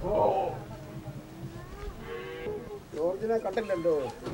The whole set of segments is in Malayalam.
ജോർജിനെ കണ്ടില്ലല്ലോ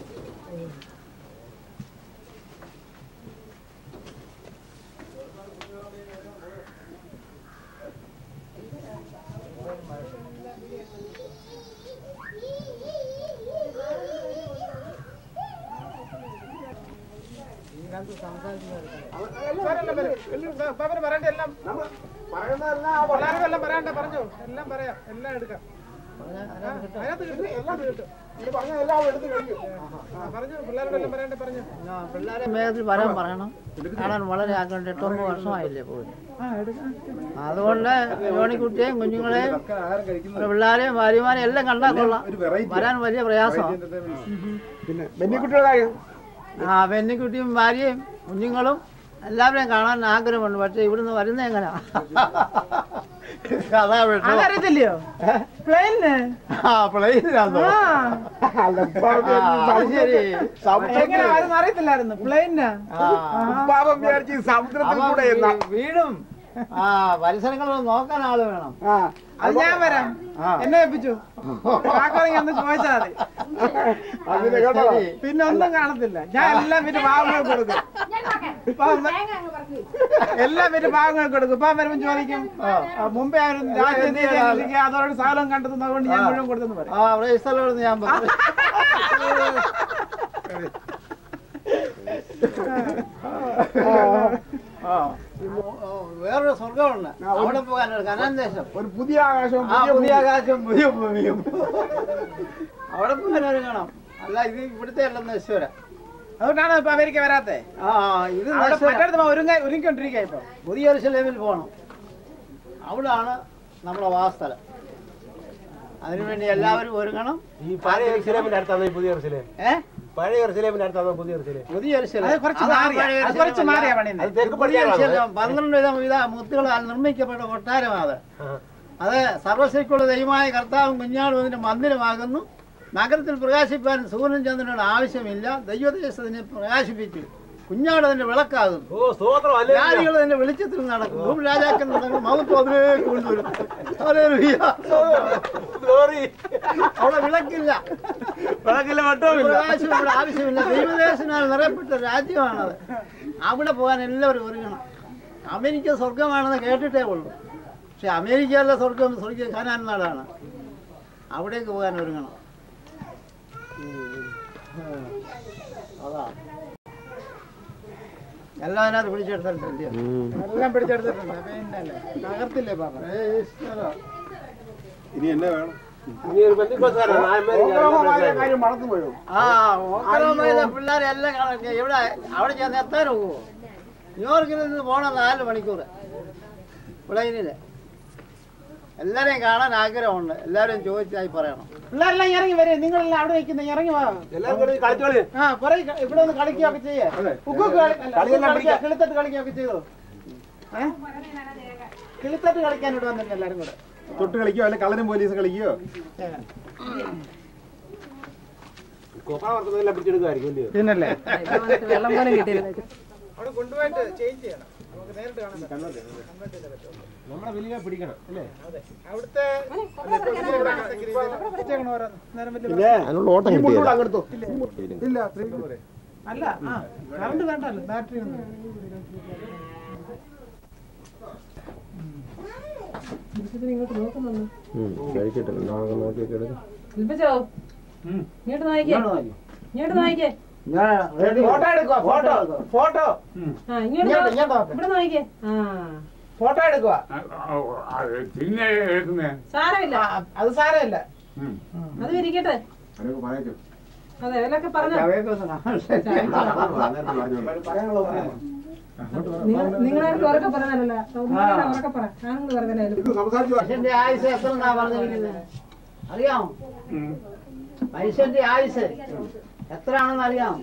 പറയണ്ട എല്ലാം എല്ലാവർക്കും എല്ലാം പറയണ്ട പറഞ്ഞു എല്ലാം പറയാം എല്ലാം എടുക്കാം ആ, അതിനകത്ത് കിട്ടും എല്ലാം കിട്ടും ആ, പറഞ്ഞു പിള്ളേരോടെല്ലാം പറയണ്ട പറഞ്ഞു പിള്ളേരെ വേഗത്തിൽ വരാൻ പറയണം കാണാൻ വളരെ ആഗ്രഹമുണ്ട് എട്ടൊമ്പത് വർഷമായില്ലേ പോയി അതുകൊണ്ട് യോണിക്കുട്ടിയെയും കുഞ്ഞുങ്ങളെയും പിള്ളേരെയും ഭാര്യമാരെയും എല്ലാം കണ്ടാൽ കൊള്ളാം വരാൻ വലിയ പ്രയാസമാണ് പിന്നെ ബെന്നിക്കുട്ടിയുടെ കാര്യം ആ പെണ്ണിക്കുട്ടിയും ഭാര്യയും കുഞ്ഞുങ്ങളും എല്ലാവരെയും കാണാൻ ആഗ്രഹമുണ്ട് പക്ഷെ ഇവിടുന്ന് വരുന്ന എങ്ങനെയാ അതാ വിട്ടു അതറിയത്തില്ലയോ പ്ലെയിന് ആ പ്ലെയിനിലാണോ ശരി എങ്ങനെ ആരും അറിയത്തില്ലായിരുന്നു പ്ലെയിനാ ആ പാപം വിചാരിച്ച് സമുദ്രത്തിൽ അപ്പം കൂടെ എന്ന വീ- വീടും ആ പരിസരങ്ങളൊന്നും നോക്കാൻ ആള് വേണം ആ അത് ഞാൻ വരാം ആ. എന്നെ ഏൽപ്പിച്ചു കാക്കോറങ്ങി ഒന്ന് ചോദിച്ചാൽ മതി അതിന് കേട്ടോ ശരി. പിന്നെ ഒന്നും കാണത്തില്ല ഞാൻ എല്ലാം പിന്നെ പാവങ്ങൾ കൊടുക്കും പാവം- എല്ലാം പിന്നെ പാവങ്ങൾ കൊടുക്കും ഇപ്പം വരുമ്പോൾ ചോദിക്കും ആ, മുമ്പേ അവരും രാജ്യം നീതിയായിരിക്കുക അതോടെ സാധനം കണ്ടെത്തുന്നത് അതുകൊണ്ട് ഞാൻ മുഴുവൻ കൊടുത്തെന്ന് പറയും ആ അവിടെ സ്ഥലം ഞാൻ പറഞ്ഞു ആ. ഓ, വേറൊരു സ്വർഗമുണ്ട് അവിടെ പോകാനൊരു കനാൻ ദേശം ഒരു പുതിയ ആകാശവും ആ പുതിയ പുതിയ ആകാശം പുതിയ ഭൂമിയും അവിടെ പോകാൻ ഒരുങ്ങണം അല്ല ഇത് ഇവിടുത്തെ അല്ലെന്ന് ഈശ്വര അതുകൊണ്ടാണ് ഇപ്പൊ അമേരിക്ക വരാത്തെ ആ ഇത് അവിടെ നശ്വര. മറ്റടുത്ത് ഒരുങ്ങ ഒരുങ്ങിക്കൊണ്ടിരിക്കുക ഇപ്പൊ പുതിയ യെരുശലേമിൽ പോകണം അവിടാണ് നമ്മുടെ വാസ്ഥലം അതിനുവേണ്ടി എല്ലാവരും ഒരുങ്ങണം ഈ പഴയ എറുസലേമിന്റെ അടുത്താണ് ഈ പുതിയ എറുസലേം ഏ പഴയ എറുസലേമിന്റെ അടുത്താണ് പുതിയ എറുസലേം പുതിയ യെരുശലേം. അത് കുറച്ച് അതാ മാറിയ പഴയ അത് കുറച്ച് യെരുശലേം മാറിയാ അല്ല. പണിയുന്നത് അത് തെക്ക് പുതിയ പടിഞ്ഞാറാണ് യെരുശലേം പന്ത്രണ്ട് വിധം വിധ മുത്തുകളാൽ നിർമ്മിക്കപ്പെട്ട കൊട്ടാരമാണ് അത് ആ. അത് സർവശക്തിയുള്ള ദൈവമായ കർത്താവും കുഞ്ഞാടും അതിന്റെ മന്ദിരമാകുന്നു നഗരത്തിൽ പ്രകാശിപ്പാൻ സൂര്യൻ ചന്ദ്രനോട് ആവശ്യമില്ല ദൈവദേശത്തിനെ പ്രകാശിപ്പിച്ചു കുഞ്ഞാട് അതിന്റെ വിളക്കാകുന്നു ഓ സ്തോത്രം അല്ലേ ജ്ഞാനികൾ അതിന്റെ വെളിച്ചത്തിൽ നടക്കും ഭൂമി രാജാക്കൾ തങ്ങൾ മഹത്വം അതിലേക്ക് കൊണ്ടുവരും ഹല്ലേലൂയ. ഗ്ലോറി അവിടെ വിളക്കില്ല വിളക്കില്ല വട്ടവുമില്ല പ്രകാശം ഇവിടെ ആവശ്യമില്ല ദൈവദേശനാൽ നിറയപ്പെട്ട രാജ്യമാണത് അവിടെ പോകാൻ എല്ലാവരും ഒരുങ്ങണം അമേരിക്ക സ്വർഗമാണെന്ന് കേട്ടിട്ടേ ഉള്ളൂ പക്ഷെ അമേരിക്കയല്ല സ്വർഗം സ്വർഗം ഖാനാൻ നാടാണ് അവിടേക്ക് പോകാൻ ഒരുങ്ങണം അതാ എല്ലാം അതിനകത്ത് പിടിച്ചെടുത്തിട്ടില്ല എല്ലാം പിടിച്ചെടുത്തിട്ടുണ്ട് പിന്നല്ലേ തകർത്തില്ലേ പാപ്പ ഇനി എന്നെ വേണം ഇനി ഒരു ബന്ധുക്കോസാരാണ് ഓക്രമമായ കാര്യം മറന്നു പോയോ ആ ഓക്കലമ്മയിലെ പിള്ളേരെല്ലാം കാണാൻ ഇവിടെ അവിടെ ചെന്ന് എത്താൻ പോകുമോ ന്യൂയോർക്കിൽ നിന്ന് പോകണം നാല് മണിക്കൂർ പ്ലെയിനില് എല്ലാരെയും കാണാൻ ആഗ്രഹമുണ്ട് എല്ലാവരും ചോദിച്ചായി പറയണം പിള്ളേരെല്ലാം ഇറങ്ങി വരും നിങ്ങളെല്ലാം അവിടെ നിൽക്കുന്ന ഇറങ്ങി വാ എല്ലാവരും കൂടി കളിച്ചോളി ആ കുറെ ഇവിടെ ഒന്ന് കളിക്കുകയൊക്കെ ചെയ്യേ ഉക്കൊക്കെ കളി- അല്ല, കളിയെല്ലാം കളിക്കുക, കിളിത്തട്ട് കളിക്കുകയൊക്കെ ചെയ്തോ ഏ കിളിത്തട്ട് കളിക്കാൻ ഇവിടെ വന്നിട്ടുണ്ട് എല്ലാരും കൂടെ തൊട്ട് കളിക്കോ അല്ലെ കള്ളനും പോലീസ് കളിക്കോ കൊപ്പറ വർത്തതെല്ലാം പിടിച്ചെടുക്കുമായിരിക്കും അല്ലയോ പിന്നല്ലേ വെള്ളം പോലും കിട്ടിയില്ല അവിടെ കൊണ്ടുപോയിട്ട് ചേഞ്ച് ചെയ്യണം നമുക്ക് നേരിട്ട് കാണാൻ നമ്മളെ വലിയ പിടിക്കണം അല്ലേ അവിടുത്തെ വെച്ചേക്കണം ഓരോ നേരം വലിയ അതിനുള്ള ഓട്ടം കിട്ടിയത് ഇല്ല അല്ല ആ കറണ്ട് വേണ്ടല്ലോ ബാറ്ററി ഒന്നും ഇങ്ങോട്ട് നോക്കുന്നുണ്ട് കഴിക്കട്ടെ നോക്കിയൊക്കെ എടുക്കാം ശില്പിച്ചോ ഇങ്ങോട്ട് നോക്കിയേ ഇങ്ങോട്ട് നോക്കിയേ ഫോട്ടോ എടുക്കുക ഫോട്ടോ ഫോട്ടോ ആ ഇങ്ങോട്ട് ഇങ്ങോട്ട് നോ- ഇങ്ങോട്ട് നോക്ക്. ഇവിടെ നോക്കിയേ ആ ഫോട്ടോ എടുക്കുക പിന്നെ എടുക്കുന്നേ സാരമില്ല അത് സാരമില്ല അത് ഇരിക്കട്ടെ അതെ അവരൊക്കെ പറഞ്ഞു നിങ്ങളാരും ഉറക്കെ പറഞ്ഞല്ലോ ഉറക്കെ പറ ആണുങ്ങൾ പറഞ്ഞാലും മനുഷ്യന്റെ ആയുസ് എത്ര എന്നാ പറഞ്ഞിരിക്കുന്നത് അറിയാമോ മനുഷ്യന്റെ ആയുസ് എത്രയാണെന്ന് അറിയാമോ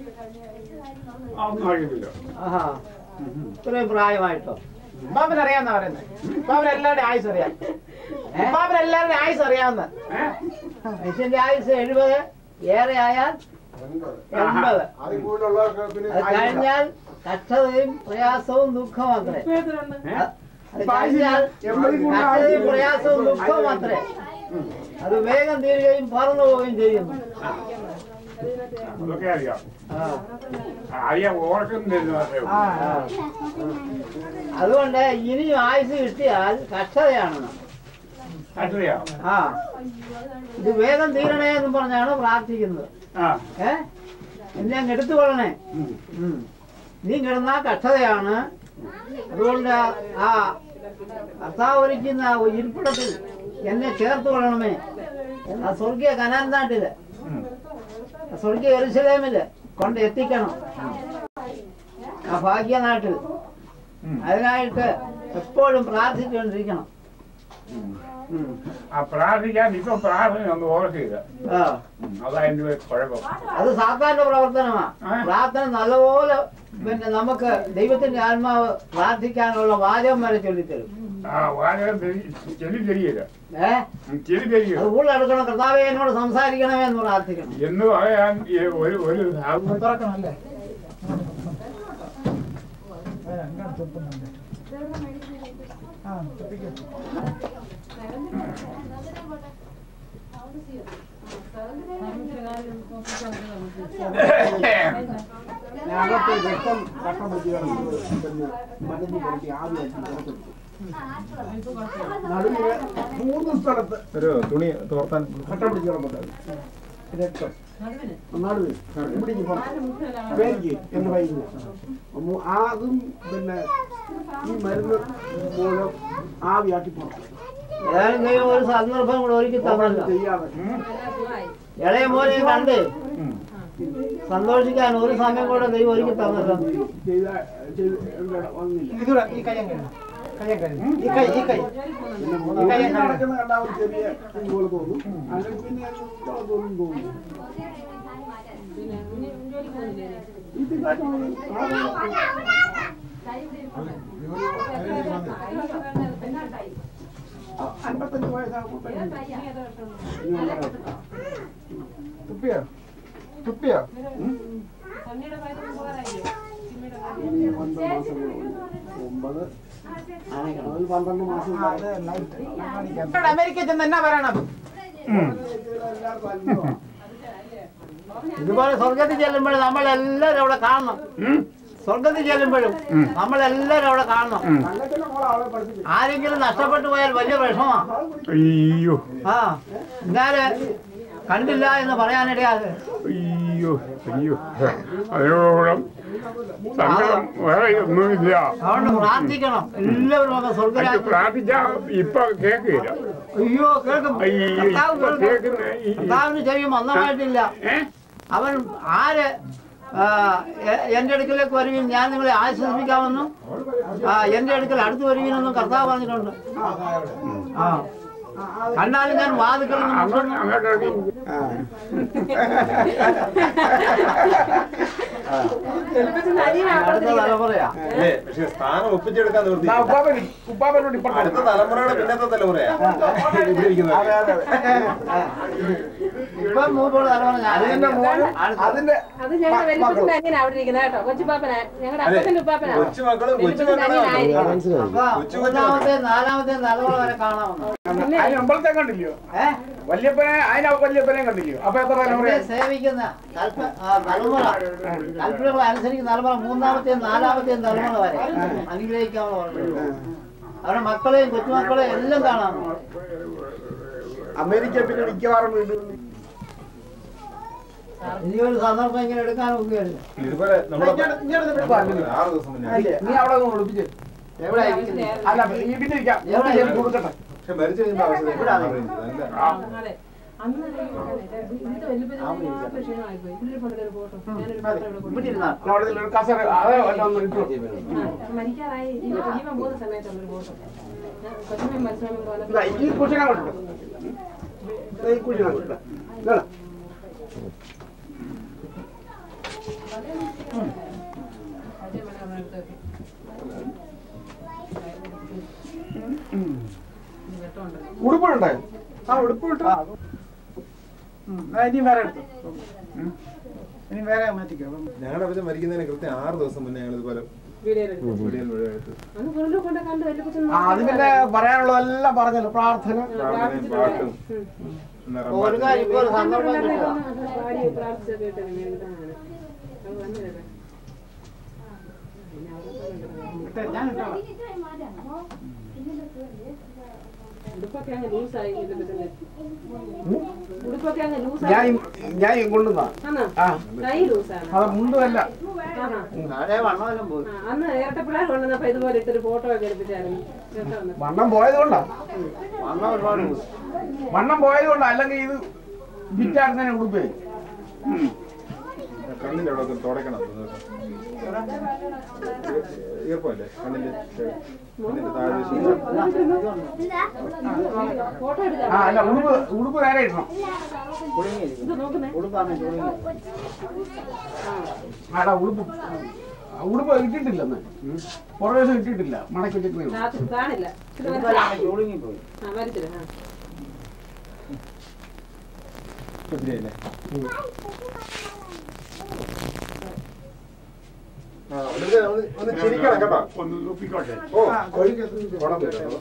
ആഹാ ഇത്രയും പ്രായമായിട്ടോ ബാബൻ അറിയാന്നാ പറയുന്നത് ബാബൻ എല്ലാവരുടെയും ആയുസ് അറിയാം ബാബൻ എല്ലാവരുടെയും ആയുസ് അറിയാവുന്ന മനുഷ്യന്റെ ആയുസ് എഴുപത് ഏറെ ആയാൽ എൺപത് അതിൽ കൂടുതലുള്ളവർക്ക് പിന്നെ അത് കഴിഞ്ഞാൽ കഷ്ടതയും പ്രയാസവും ദുഃഖവും അത്രേ അത് കഴിഞ്ഞാൽ എൺപതിൽ കൂടുതൽ കഷ്ടതയും പ്രയാസവും ദുഃഖവും അത്രേ അത് വേഗം തീരുകയും പറന്നു പോവുകയും ചെയ്യുന്നു അതൊക്കെ അറിയാം ആ. അറിയാം ഓർക്കുന്നില്ല മാത്രമേ ഉള്ളൂ. ആ അതുകൊണ്ട് ഇനിയും ആയുസ് കിട്ടിയാൽ കഷ്ടതയാണെന്ന് അറിയാം ആ ഇത് വേഗം തീരണേ എന്ന് പറഞ്ഞാണ് പ്രാർത്ഥിക്കുന്നത് ആ ഏ എന്നെ അങ്ങ് എടുത്തുകൊള്ളണേ ഉം. നീ കിടന്ന കഷ്ടതയാണ് അതുകൊണ്ട് ആ കർത്താവ് ഒരുക്കുന്ന ആ ഇരിപ്പിടത്തിൽ എന്നെ ചേർത്ത് കൊള്ളണമേ ആ സ്വർഗീയ കനാൻ നാട്ടില് ആ സ്വർഗീയ എരുസലേമില് കൊണ്ട് എത്തിക്കണം ആ ഭാഗ്യ നാട്ടിൽ അതിനായിട്ട് എപ്പോഴും പ്രാർത്ഥിച്ചുകൊണ്ടിരിക്കണം ഉം. ആ പ്രാർത്ഥിക്കാൻ ഇപ്പൊ പ്രാർത്ഥന ഒന്ന് ഓർക്കില്ല ആ അതാ എന്റെ കുഴപ്പം അത് സാത്താന്റെ പ്രവർത്തനമാണ് ആ. പ്രാർത്ഥന നല്ലപോലെ പിന്നെ നമുക്ക് ദൈവത്തിന്റെ ആത്മാവ് പ്രാർത്ഥിക്കാനുള്ള വാചകം വരെ ചൊല്ലിത്തരും ആ വാചകം തെരി- ചെവി തെരിയില്ല ഏ ചെവി തെരിയില്ല അത് ഉള്ളെടുക്കണം കർത്താവെ എന്നോട് സംസാരിക്കണമേ എന്ന് പ്രാർത്ഥിക്കണം എന്ന് പറയാൻ ഈ ഒരു ഒരു തുറക്കണല്ലേ അങ്ങനെ തുപ്പുന്നുണ്ട് ആ തുപ്പിക്കോ അകത്ത് രക്തം കട്ട പറ്റിയാണ് പിന്നെ മരുന്ന് പുരട്ടി ആവിയാക്കി പുറത്തെടുത്തു നടുവിന് മൂന്ന് സ്ഥലത്ത് ഒരു തുണി തോർത്താൻ കട്ട പിടിച്ച് കിടപ്പുണ്ടായിരുന്നു രക്തം നടുവിന് ഇവിടേക്ക് പുറത്ത് വേലിക്ക് എന്ന് വൈകുന്നു അതും പിന്നെ ഈ മരുന്ന് മൂലം ആവിയാക്കി പുറത്തു ഏതായാലും ദൈവം ഒരു സന്ദർഭം കൂടെ ഒരുക്കി തന്നല്ലോ ചെയ്യാതെ ഇളയ മോനെ കണ്ട് സന്തോഷിക്കാൻ ഒരു സമയം കൂടെ ദൈവം ഒരുക്കി തന്നല്ലോ ചെയ്ത ചെയ്ത് വന്നില്ല ഇതൂടെ ഈ കയ്യം കഴിഞ്ഞു കയ്യം കഴിഞ്ഞു ഈ കൈ ഈ കൈ പിന്നെ മൂന്ന് നടക്കുന്ന കണ്ടാൽ ഒരു ചെറിയ പോലെ തോന്നും അല്ലെങ്കിൽ പിന്നെ അത് തോന്നും തോന്നും ഇത് കാട്ടുമ്പോൾ അൻപത്തഞ്ച് വയസ്സാകുമ്പോൾ തുപ്പിയോ തുപ്പിയോ ഇനി ഒൻപത് മാസം കൂടെ ഉണ്ട്. ഒമ്പത് അതിൽ പന്ത്രണ്ട് മാസം ആ, അത് ലൈറ്റ്. അമേരിക്ക ചെന്ന് എന്നാ പറയണം എല്ലാവർക്കും അത്ഭുതമാണ് ഇതുപോലെ സ്വർഗത്തിൽ ചെല്ലുമ്പോഴും നമ്മളെല്ലാരും അവിടെ കാണണം സ്വർഗത്തിൽ ചെല്ലുമ്പോഴും നമ്മളെല്ലാരും അവിടെ കാണണം തങ്കത്തിന്റെ മോളെ അവളെ പഠിപ്പിച്ചു ആരെങ്കിലും നഷ്ടപ്പെട്ടു പോയാൽ വലിയ വിഷമമാണ് അയ്യോ ആ എന്നാല് കണ്ടില്ല എന്ന് പറയാനിടയാതെ അയ്യോ അയ്യോ അതിനോടോളം സങ്കടം വേറെ ഒന്നുമില്ല അതുകൊണ്ട് പ്രാർത്ഥിക്കണം എല്ലാവരും ഒക്കെ അത് സ്വർഗരാജ്യം പ്രാർത്ഥിച്ചാ ഇപ്പൊ കേൾക്കില്ല അയ്യോ കേൾക്കും അയ്യോ കർത്താവ് ഇപ്പൊ കേൾക്കും. കേൾക്കുന്ന ഈ- കർത്താവിന് ചെവി മന്ദമായിട്ടില്ല ഏ അവൻ ആര് ആ, എ- എന്റെ അടുക്കലേക്ക് വരുകയും ഞാൻ നിങ്ങളെ ആശ്വസിപ്പിക്കാമെന്നും ആ, എന്റെ അടുക്കൽ അടുത്ത് വരുകയെന്നും കർത്താവ് പറഞ്ഞിട്ടുണ്ട് ആ കണ്ടാലും ഞാൻ വാതുക്കളിൽ നിന്ന് അങ്ങോട്ട് അങ്ങോട്ട് ഇറങ്ങി. അടുത്ത തലമുറയാ അല്ലേ പക്ഷെ സ്ഥാനം ഒപ്പിച്ചെടുക്കാൻ നിവൃത്തി ഉപ്പാപ്പൻ ഉപ്പാപ്പനോട് ഇപ്പൊ അടുത്ത തലമുറയുടെ പിന്നത്തെ തലമുറയാ ഇവിടെ ഇരിക്കുന്നത് ഇപ്പം മൂപ്പോട് തലമുറ ഞാൻ അതിന്റെ മോനും അതിന്റെ അത് ഞങ്ങളുടെ വലിപ്പത്തിന്റെ അനിയനാ അവിടെ ഇരിക്കുന്നത് കേട്ടോ കൊച്ചുപാപ്പനാ ഞങ്ങളുടെ അപ്പത്തിന്റെ ഉപ്പാപ്പനാ കൊച്ചുമക്കളും വലിപ്പത്തിന്റെ അനിയനായിരിക്കും അപ്പൊ മൂന്നാമത്തെ നാലാമത്തെ തലമുറ വരെ കാണാമെന്ന് അതിന് അമ്പലത്തെ കണ്ടില്ലയോ ഏ വല്യപ്പനെ അതിന് വല്യപ്പനെ കണ്ടില്ലയോ അപ്പൊ എത്ര തലമുറ എന്നെ സേവിക്കുന്ന കൽപ്പ ആ, തലമുറ കൽപ്പനകൾ അനുസരിക്കുന്ന തലമുറ മൂന്നാമത്തെയും നാലാമത്തെയും തലമുറ വരെ അനുഗ്രഹിക്കാമെന്ന് പറഞ്ഞു അവരുടെ മക്കളെയും കൊച്ചുമക്കളെയും എല്ലാം കാണാം അമേരിക്ക പിന്നെ മിക്കവാറും വീടുകളിൽ ഇനി ഒരു സന്ദർഭം ഇങ്ങനെ എടുക്കാൻ ഒക്കുകയല്ല ഇതുപോലെ നമ്മുടെ ഇങ്ങോട്ട് ഇങ്ങോട്ട് ഇവിടെ വാ, ഇങ്ങോട്ട് വാ. ആറ് ദിവസം മുന്നേ അല്ലേ, നീ അവിടെ ഒന്ന് ഒളിപ്പിച്ച് എവിടെ ഇരിക്കുന്നത്? അല്ല ഈ പിന്നെ ഇരിക്കാം എവിടെ ഞാൻ കൊടുക്കട്ടെ പക്ഷെ മരിച്ചു കഴിയുമ്പോൾ അവസ്ഥ ഇവിടെ ആണോ? നല്ല അതെ അന്ന് ഇതിന്റെ വലിപ്പത്തിന്റെ ക്ഷീണമായിപ്പോയി ഇവിടെ കൊണ്ടൊരു ഫോട്ടോ ഞാനൊരു ഫോട്ടോ ഇവിടെ ഇവിടെ കൊടുത്തു ഇരുന്നാ ഞാൻ അവിടെ ഒരു കസേര അതേ വല്ലതും ഒന്ന് ഇട്ടു മരിക്കാറായി ജീവൻ ജീവൻ പോകുന്ന സമയത്തുള്ളൊരു ഫോട്ടോ കൊച്ചിനെ മത്സരം ഇതാ, ഈ കുഷിനെ കൊണ്ടിട്ട് ഈ കുഷിനെ കൊണ്ടിട്ട് ഇതാ. ഉടുപ്പുണ്ടായോ ആ ഉടുപ്പ് കിട്ടും ഇനി വേറെ എടുത്തു ഇനി വേറെ മാറ്റിക്കോ അപ്പം ഞങ്ങളുടെ അപ്പച്ചൻ മരിക്കുന്നതിന് കൃത്യം ആറ് ദിവസം മുന്നേ ഞങ്ങൾ ഇതുപോലെ വീഡിയോയിൽ എടുത്ത്. വീഡിയോയിൽ മുഴുവനായിട്ട് അന്ന് പുറകിൽ കൊണ്ട് കണ്ട് വലിയ ആ അത് പിന്നെ പറയാനുള്ളതെല്ലാം പറഞ്ഞല്ലോ പ്രാർത്ഥന പ്രാർത്ഥനയും പാട്ടും നിറം ഒരു കാര്യം ഇപ്പൊ ഒരു സന്ദർഭം കിട്ടുക പാടി പ്രാർത്ഥിച്ചൊക്കെ ഇട്ട് വീണ്ടും അത് വന്നില്ലേ ഞാൻ ഇട്ടോളാം. ഉടുപ്പൊക്കെ അങ്ങ് ലൂസായി ഇതിന്റെ ഉടുപ്പൊക്കെ അങ്ങ് ലൂസായി ഞാൻ ഞാൻ കൊണ്ടുവന്നാ ആണോ ആ കൈ ലൂസാണ് അത് മുണ്ടുമല്ല ആഹാ താഴെ വണ്ണമെല്ലാം പോയി ആ, അന്ന് ഇരട്ടപ്പിള്ളേർ കൊണ്ടുവന്നപ്പോ ഇതുപോലെ ഇട്ടൊരു ഫോട്ടോ ഒക്കെ എടുപ്പിച്ചായിരുന്നു രസം വന്നിട്ട്. വണ്ണം പോയത് കൊണ്ടാ വണ്ണം ഒരുപാട് പോയി വണ്ണം പോയത് കൊണ്ടാ അല്ലെങ്കിൽ ഇത് ഫിറ്റായിരുന്നതിനെ ഉടുപ്പേ കണ്ണിന്റെ അവിടെ ഒക്കെ തുടയ്ക്കണം ഈർപ്പല്ലേ കണ്ണിന്റെ കണ്ണിന്റെ താഴെ ഫോട്ടോ എടുക്കാം ആ അല്ല ഉടുപ്പ് ഉടുപ്പ് നേരെ ഇടണം കുടുങ്ങിയിരിക്കും ഇത് നോക്കുന്നേ ഉടുപ്പാണ് കുടുങ്ങി ആടാ ഉടുപ്പ് ആ, ഉടുപ്പ് ഇട്ടിട്ടില്ലെന്ന് പുറവേശം ഇട്ടിട്ടില്ല മടക്കി വെച്ചിട്ട് രാത്രി കാണില്ല ഇച്ചിരി വരച്ചില്ല. ഉടുപ്പെല്ലാം കുടുങ്ങിപ്പോയി ആ വരച്ചില്ല ആ ശരിയല്ലേ ആ ഒന്ന് ഒന്ന് ചിരിക്കണം കേട്ടോ ഒന്ന് നോക്കിക്കോട്ടെ ഓ ഓണം തരുമോ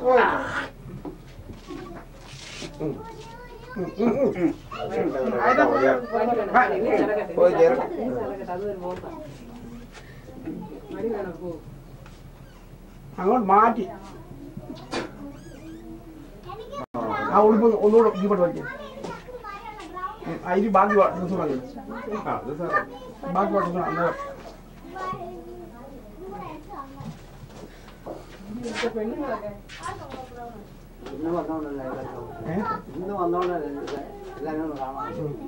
മടി വേണം. മടി നീ നടക്കട്ടെ. പോയി ചേർ. നീ നടക്കട്ടെ. അതൊരു ബോസാ. മടി വേണം പോ അങ്ങോട്ട് മാറ്റി ആ ഉടുപ്പ് ഒന്നുകൂടെ ഇങ്ങോട്ട് വയ്ക്കും അതിന് ബാക്കി ഡ്രസ് വാങ്ങി ആ അത് സാറേ ബാക്കി ഡ്രസ് അന്നേരം പെണ്ണുങ്ങളൊക്കെ ഇന്ന് വന്നോണ്ടല്ല ഇതൊക്കെ ഏഹ് ഇന്ന് വന്നോണ്ടല്ല ഇതൊക്കെ എല്ലാവരും ഒന്ന് കാണാൻ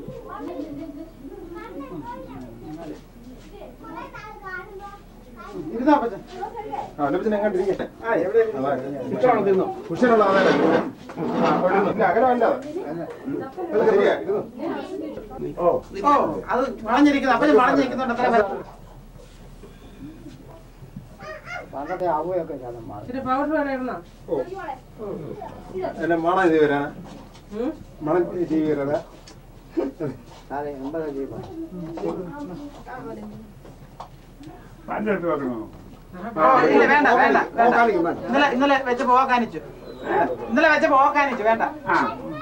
ഇരുന്നാ പറ്റും ആ ലഭിച്ചിന് എങ്ങോട്ട് ഇരിക്കട്ടെ ഇഷ്ടമാണോ തിന്നു കുഷനുള്ള അതല്ല ആ അവിടെ ഇരുന്നു. ഇല്ല അകലമല്ല അത് ശരിയാ ഇരുന്നു ഓ ഓ അത് വളഞ്ഞിരിക്കുന്നു അപ്പഴും വളഞ്ഞിരിക്കുന്നുണ്ട് അത്ര വരെ. പണ്ടത്തെ ആവുകയൊക്കെ ശതം മാറി ഇച്ചിരി പൗഡർ വേണം ഇടണം ഓ എന്നെ മണം ഇത് വരാനാ ഉം? മണം ചെയ്ത് വരാനാ അതെ എൺപത് ജീവ പൻ്റെ അടുത്ത് പറഞ്ഞോ ഓ, ഇല്ല, വേണ്ട വേണ്ട വേണ്ട ഇന്നലെ ഇന്നലെ വെച്ച് പോകാനിച്ചു ഇന്നലെ വെച്ച് പോകാനിച്ചു വേണ്ട ആ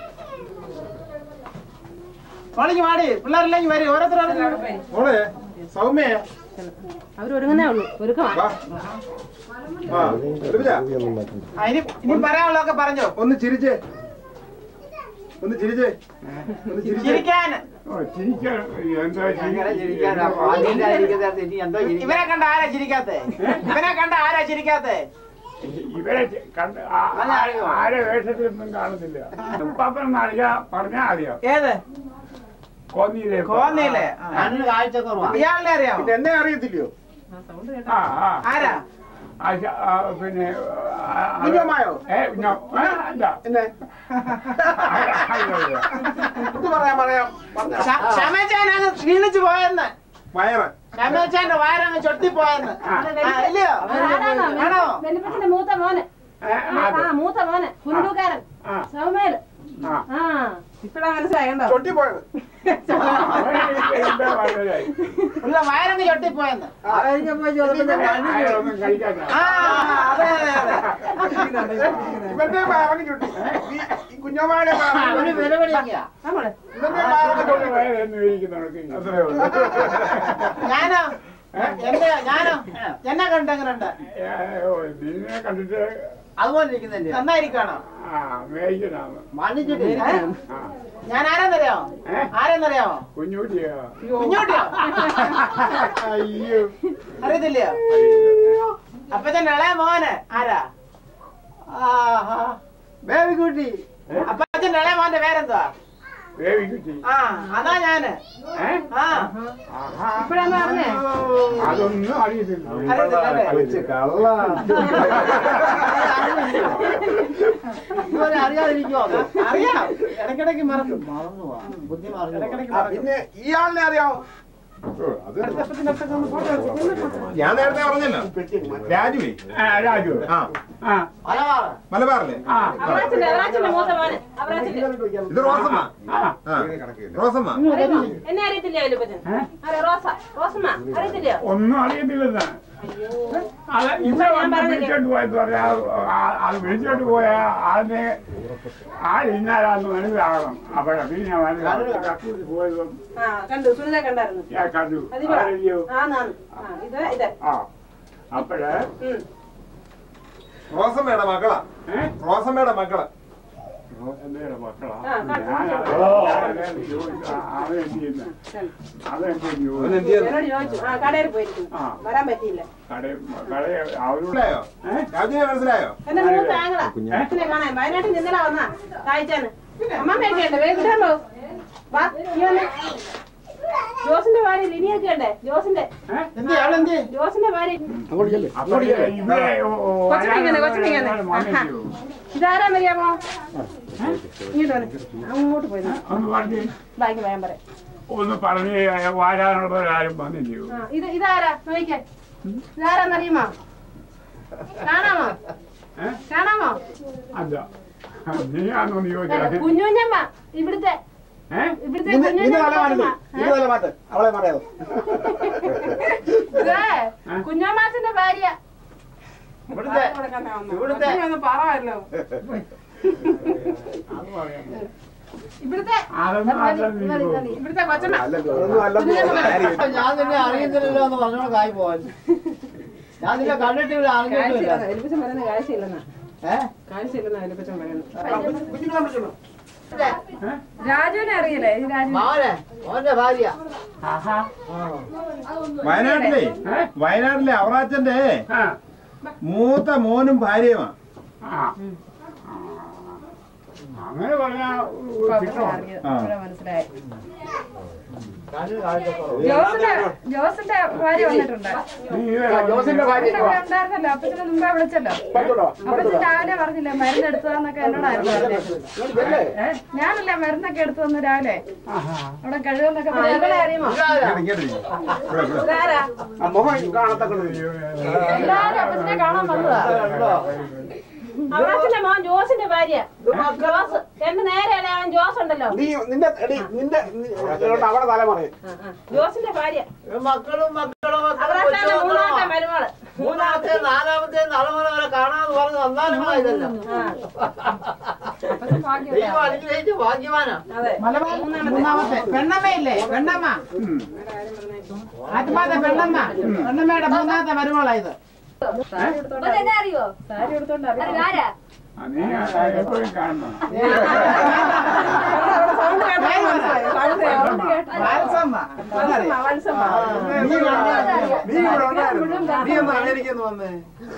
മോളിക്ക് മാടി പിള്ളേരെല്ലാം വരും ഓരോരുത്തരും മോളെ സൗമ്യ അവരൊരുങ്ങുന്നേ ഉള്ളൂ ഒരുക്കമാ വാ ആ ലഭിച്ച ഇനി ഇനി പറയാനുള്ളതൊക്കെ പറഞ്ഞോ ഒന്ന് ചിരിച്ചേ ഒന്ന് ചിരിച്ചേ ഒന്ന് ചിരിച്ചേ ചിരിക്കാൻ ഓ ചിരിക്കാൻ എന്താ അങ്ങനെ ചിരി- ചിരിക്കാനാ പാലില്ലാതിരിക്കുന്നത് ഇനി എന്തോ ചിരിക്കാൻ ഇവനെ കണ്ട ആരാ ചിരിക്കാത്തെ ഇവനെ കണ്ട ആരാ ചിരിക്കാത്തെ ഇവരെ ചെ- കണ്ട് ആ- ആ- ആരെ വേഷത്തിലൊന്നും കാണുന്നില്ല ഉപ്പാപ്പൻ അറിയാ പറഞ്ഞാ അറിയാം ഏത് കോന്നിയിലെ കോന്നിയിലെ ആ. കണ്ണിന് കാഴ്ച കുറവാ ഇയാളിനെ അറിയാമോ പിന്നെ എന്നെ അറിയത്തില്ലയോ സൗണ്ട് കേട്ടോ ആ ആ ആരാ ആ, ശ- ആ, പിന്നെ ആ, ആ, കുഞ്ഞമ്മായോ? ഏ കുഞ്ഞോ ആ, അല്ല എന്നെ അല്ല, അല്ല, അല്ല. ഇത് പറയാം പറയാം ക്ഷമച്ചാനാണ് ക്ഷീണിച്ചു പോയെന്ന് വയറ് ക്ഷമച്ചാന്റെ വയറങ്ങ് ചൊട്ടി പോയെന്ന് ആ. ആ, ഇല്ലയോ ആണോ വെല്ലുപ്പത്തിന്റെ മൂത്ത മോന് ഏ, അത്. ആ മൂത്ത മോന് കുണ്ടുകാരൻ ആ. സൗമേല് ആ. ആ ഇപ്പഴാ മനസ്സിലായണ്ടോ ചൊട്ടി പോയത് അവനെ എന്താ പറഞ്ഞതായി? ഉള്ള വയറങ്ങ് ചൊട്ടി പോയെന്ന് ആയിരിക്കുമ്പോ ചോദിക്കുന്നത് അയാളൊന്നും കഴിക്കാത്ത ആ അതെ അതെ അതെ ഇവന്റെ വയറങ്ങ് ചൊട്ടി ഈ കുഞ്ഞമ്മാടെ അവന് വില പിടിക്കുക നമ്മള് ഇവന്റെ വയറങ്ങ് ചൊട്ടി വയറെന്ന് ഇരിക്കുന്നവർക്ക് അത്രേ ഉള്ളൂ ഞാനോ എന്റെ ഞാനോ എന്നെ കണ്ടെങ്ങനുണ്ട് നിന്നെ കണ്ടിട്ട് അതുപോലെ ഇരിക്കുന്നില്ലേ നന്നായിരിക്കണോ ആ അമേരിക്കനാണ് മണ്ണിച്ചിട്ടില്ല ആ ഞാൻ ആരെന്നറിയാമോ ഏ? ആരെന്നറിയാമോ കുഞ്ഞുട്ടിയാ കുഞ്ഞോട്ടിയോ അയ്യോ അറിയത്തില്ലയോ അപ്പച്ചൻ ഇളയ മോന് ആരാ ആഹാ. ബേബി കുട്ടി അപ്പച്ചൻ ഇളയ മോന്റെ പേരെന്തുവാ വേവിക്കുട്ടി ആ അതാ ഞാന് ഏ ആ ആഹാ ഇപ്പഴാന്ന് പറഞ്ഞേ അതൊന്നും അറിയത്തില്ല അറിയത്തില്ലല്ലേ? കൊച്ചു കള്ള ഇതുവരെ അറിയാതിരിക്കുവോ അത്? അറിയാം ഇടയ്ക്കിടയ്ക്ക് മറക്കും മറന്നു പോവാ. ബുദ്ധി മറന്നു പോവാ. ഇടയ്ക്കിടയ്ക്ക് ആ, മറക്കും പിന്നെ ഇയാളിനെ അറിയാമോ ഓ, അത് അടുത്തപ്പത്തിനൊക്കെ ഒന്ന് ഫോട്ടോ എടുത്ത് ഞാൻ നേരത്തെ പറഞ്ഞല്ലോ രാജുവേ ആ രാജു ആ ആ മലബാറ് മലബാറിലെ ആ അവറാച്ചന്റെ അവറാച്ചന്റെ മൂത്ത മോനെ അവറാച്ചന്റെ ഇത് റോസമ്മ ആ ആ റോസമ്മ അറിയുമോ? എന്നെ അറിയത്തില്ല വല്യപ്പച്ചൻ ആരാ റോസ റോസമ്മ അറിയത്തില്ലയോ ഒന്നും അറിയത്തില്ലെന്ന് അത് ഇവിടെ വന്ന് വിളിച്ചോണ്ട് പോയെന്ന് പറയാ അത് വിളിച്ചോണ്ട് പോയ ആളിനെ ആൾ ഇന്നാലാന്ന് മനസ്സിലാകണം അപ്പോഴാ പിന്നെ ഞാൻ മനസ്സിലാക്കി കക്കൂരി പോയതും ആ കണ്ടു സുനിത കണ്ടായിരുന്നു ഞാൻ കണ്ടു അതിവിടെ ആരല്ലയോ ആന്നാന്ന് ആ ഇത് ഇത് ആ അപ്പോഴേ ഉം. റോസമ്മയുടെ മക്കളാ ഏഹ് റോസമ്മയുടെ മക്കള് എന്തേലും മക്കളാ ആ, കണ്ടു. ഞാൻ അവൻ എന്ത് ചെയ്യുന്ന അവൻ എന്ത് ചെയ്യുന്നു എന്നോട് ചോദിച്ചു ആ കടയിൽ പോയിരിക്കുന്നു ആ. വരാൻ പറ്റിയില്ല കട കട അവരോട് മനസ്സിലായോ ഏഹ് രാജുവിനെ മനസ്സിലായോ എന്റെ മൂത്ത ആങ്ങളാ എന്നെ കാണാൻ വയനാട്ടിൽ നിന്നലാ വന്നാ കാഴ്ചാന്ന് അമ്മമ്മയൊക്കെ ഉണ്ട് വേഗം കിട്ടാമോ വാ നീ വന്നേ ജോസിന്റെ ഭാര്യ ലിനിയൊക്കെ ഉണ്ട് ജോസിന്റെ എന്ത് അവളെന്ത് ജോസിന്റെ ഭാര്യ അപ്പൊ ഇവിടെ കൊച്ചുമിങ്ങനെ കൊച്ചുമിങ്ങനെ ഇതാരാന്നറിയാമോ ഇങ്ങോട്ട് വന്നേ അങ്ങോട്ട് പോയി നിന്ന്. ഒന്ന് പറഞ്ഞ് ബാക്കി വേഗം പറയാം ഒന്ന് പറഞ്ഞ് വാരാനുള്ളവരാരും വന്നില്ലയോ ആ, ഇത് ഇതാരാ നോക്കിക്കേ ഇതാരാന്നറിയുമോ കാണാമോ ഏ? കാണാമോ അല്ല നീയാണോ നീ അല്ല, ചോദിച്ചത് കുഞ്ഞുഞ്ഞമ്മ ഇവിടുത്തെ ഏഹ് ഇവിടുത്തെ ഇന്ന് ഇന്ന് കുഞ്ഞുഞ്ഞമ്മ വല്ല മാറ്റം ഇന്ന് വല്ല മാറ്റം അവളെ പറയാമോ ഇതേ, കുഞ്ഞമ്മാച്ചന്റെ ഭാര്യ ഇവിടുത്തെ ഇവിടുത്തെ ഒന്ന് പറയല്ലോ ഇവിടുത്തെ അതൊന്നും അല്ല നീ പോ. ഇവിടുത്തെ കൊച്ചമ്മ ഒന്നും അല്ലെന്ന് കാര്യം ഞാൻ നിന്നെ അറിയുന്നില്ലല്ലോ എന്ന് പറഞ്ഞോണ്ട് കായ് പോവാൻ ഞാൻ നിന്നെ കണ്ടിട്ടില്ല അറിഞ്ഞിട്ടില്ല വലിപ്പച്ചൻ പറയുന്ന കാഴ്ചയില്ലെന്നാ ഏഹ് കാഴ്ചയില്ലെന്നാ വലിപ്പച്ചൻ പറയുന്നത് ഏ? രാജുവിനെ അറിയില്ലേ ഈ രാജു മോനെ മോന്റെ ഭാര്യ ആഹാ. വയനാട്ടിലെ ഏ? വയനാട്ടിലെ അവറാച്ചന്റെ ആ. മൂത്ത മോനും ഭാര്യയുമാ ആ. ആ. അങ്ങനെ പറഞ്ഞാ കിട്ടുമോ ആ മനസ്സിലായി കണ്ണിന് കാഴ്ചക്കുറവ് ജോസിന്റെ ജോസിന്റെ ഭാര്യ വന്നിട്ടുണ്ട് നീ ഇത് ജോസിന്റെ ഭാര്യ അപ്പച്ചൻ ഇവിടെ ഉണ്ടായിരുന്നല്ലോ അപ്പച്ചനെ മുമ്പേ വിളിച്ചല്ലോ പറ്റൂടോ അപ്പച്ചൻ രാവിലെ പറഞ്ഞില്ലേ മരുന്ന് എടുത്തതാന്നൊക്കെ എന്നോടായിരുന്നു പറഞ്ഞത് ഏ? ഞാനല്ല മരുന്നൊക്കെ എടുത്തു വന്നു രാവിലെ അവിടെ കഴിവെന്നൊക്കെ ഇവളെ അറിയുമോ ഇങ്ങോട്ട് ഇങ്ങോട്ട് ഇരിക്ക്. ഇവിടെ, ഇവിടെ. ഇതാരാ ആ മുഖം കാണത്തക്കൊണ്ട് എല്ലാരും അപ്പച്ചനെ കാണാൻ വന്നതാ അവറാച്ചന്റെ മോൻ ജോസിന്റെ ഭാര്യ ജോസ് എന്റെ നേരെ അവൻ ജോസ് ഉണ്ടല്ലോ നീ നിന്റെ എടി നിന്റെ നി- അതുകൊണ്ട് അവളെ തല മറയും ആ, ആ. ജോസിന്റെ ഭാര്യ മക്കളും മക്കളും മക്കളും അവറാച്ചാന്റെ മൂന്നാമത്തെ കൊച്ചുമക്കളും മരുമോള് മൂന്നാമത്തെ നാലാമത്തെ തലമുറ വരെ കാണാന്ന് പറഞ്ഞ് നന്നാലും ഇതല്ല അപ്പച്ചൻ ഭാഗ്യം ദൈവം അനുഗ്രഹിച്ച ഭാഗ്യവാനാ അതെ മലബാർ മൂന്നാമത്തെ പെണ്ണമ്മയില്ലേ പെണ്ണമ്മ ആത്മാതെ പെണ്ണമ്മ പെണ്ണമ്മയുടെ മൂന്നാമത്തെ മരുമോളാ ഇത് അറിയോ സാരി എടുത്തോണ്ട് അറിയാം ആ, നീ എപ്പോഴും കാണണം സൗണ്ട് കേട്ടോ വാത്സമ്മ അതറിയാം. വത്സമ്മ നീ ഇവിടെ ഉണ്ടായിരുന്നു. നീ ഇവിടെ ഉണ്ടായിരുന്നു. നീ ഒന്ന് അമേരിക്കയിൽ നിന്ന് വന്നേ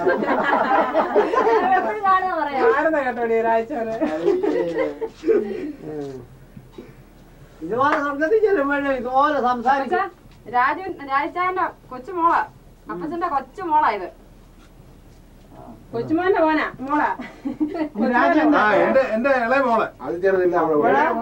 ആടുന്ന കേട്ടോടി ഒരാഴ്ച വരെ ഇതുപോലെ സ്വർഗത്തിൽ ചെല്ലുമ്പോഴേ ഇതുപോലെ സംസാരിക്കും രാജു രാജാന്റെ കൊച്ചു മോളാ അപ്പച്ചന്റെ കൊച്ചു മോളാ ഇത് കൊച്ചുമോന്റെ മോനാ മോളാ ആ എന്റെ എന്റെ ഇളയ മോള് അത് ചെറുതില്ല അവളെ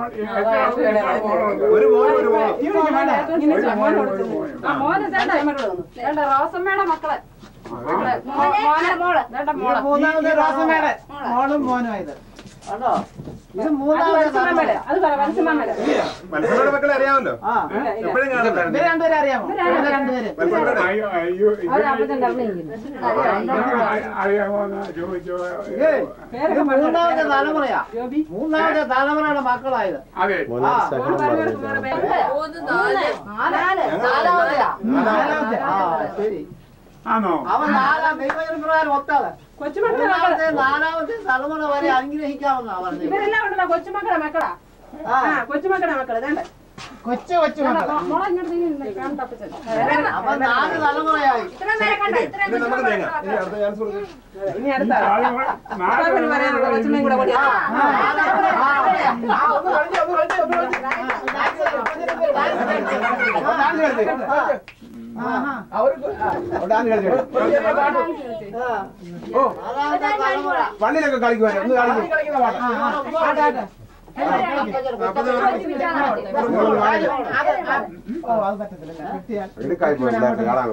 ഒരു മോനും ഒരു മോളും ഇങ്ങനെ ചമ്മോനെ കൊടുത്തു ആ മോന് വേണ്ട റോസമ്മയുടെ മക്കള് മോള്, മോ- മോനെ മോള് വേണ്ട ഇത് മോള് മൂന്നാമത്തെ റോസമ്മയുടെ മോളും മോനും ഇത് കണ്ടോ ഇത് അത് മൂന്നാമത്തെ വത്സമ്മയുടെ തലമുറ അത് പറ വത്സമ്മയുടെ മത്സരയുടെ മക്കളെ അറിയാമല്ലോ ആ എപ്പോഴും കാണുന്നുണ്ട് ഇവര് രണ്ടുപേരും അറിയാമോ ഇവര് രണ്ടുപേരും മത്സരയുടെ അയ്യോ അയ്യോ അവര് അപ്പച്ചൻ അറിഞ്ഞിരിക്കുന്നു അറിയാമോന്ന് ചോദിച്ചോ ഇത് മൂന്നാമത്തെ തലമുറയാ മൂന്നാമത്തെ തലമുറയുടെ മക്കളായത് അതെ ആ നാലാമത്തെ ആ ശരി ആണോ അവൻ നാലാം ദൈവപ്രകാരം ഒത്താതെ കൊച്ചുമക്കളുടെ മക്കള് മൂന്നാമത്തെ നാലാമത്തെ തലമുറ വരെ അനുഗ്രഹിക്കാമെന്നാ പറഞ്ഞത് ഇവരെല്ലാം ഉണ്ടല്ലോ കൊച്ചുമക്കളുടെ മക്കളാ ആ ആ കൊച്ചുമക്കളുടെ മക്കള് വേണ്ട കൊച്ചു കൊച്ചു മക്കൾ മോളെ ഇങ്ങോട്ട് നീങ്ങി കാണണ്ട അപ്പച്ചൻ അപ്പൊ നാല് തലമുറയായി ഇത്രയും നേരം കണ്ട ഇത്രയും ഇനി നമുക്ക് കുഞ്ഞു നീങ്ങാം ഇനി അടുത്ത ചാൻസ് കൊടുക്കും ഇനി അടുത്ത അപ്പാപ്പന് പറയാനുള്ള കൊച്ചുമ്മയും കൂടെ കൂടി അവർക്ക് ഡാൻസ് കളിച്ചു ഓ നാലാമത്തെ തലമുറ പള്ളിയിലൊക്കെ കളിക്കുവാൻ ഒന്ന് കളിക്കും ആ, ആ, ആട്ടെ, ആട്ടെ. ഓ അത് പറ്റത്തില്ല കിട്ടിയാൽ എടുക്കായി പോയി കാണാൻ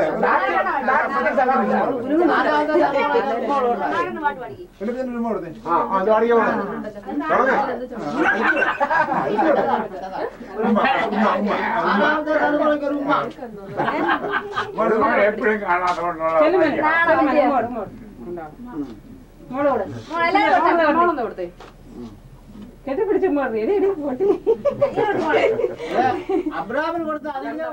ആ അത് അടിക്കാൻ തുടങ്ങ നാലാമത്തെ തലമുറയ്ക്ക് ഒരു ഉമ്മ നമ്മളെ എപ്പോഴും കാണാത്തോണ്ടുള്ള കെട്ടിപ്പിടിച്ച് മാറി എടി എടി പൊട്ടി അബ്രാമിന് കൊടുത്ത അതിന്റെ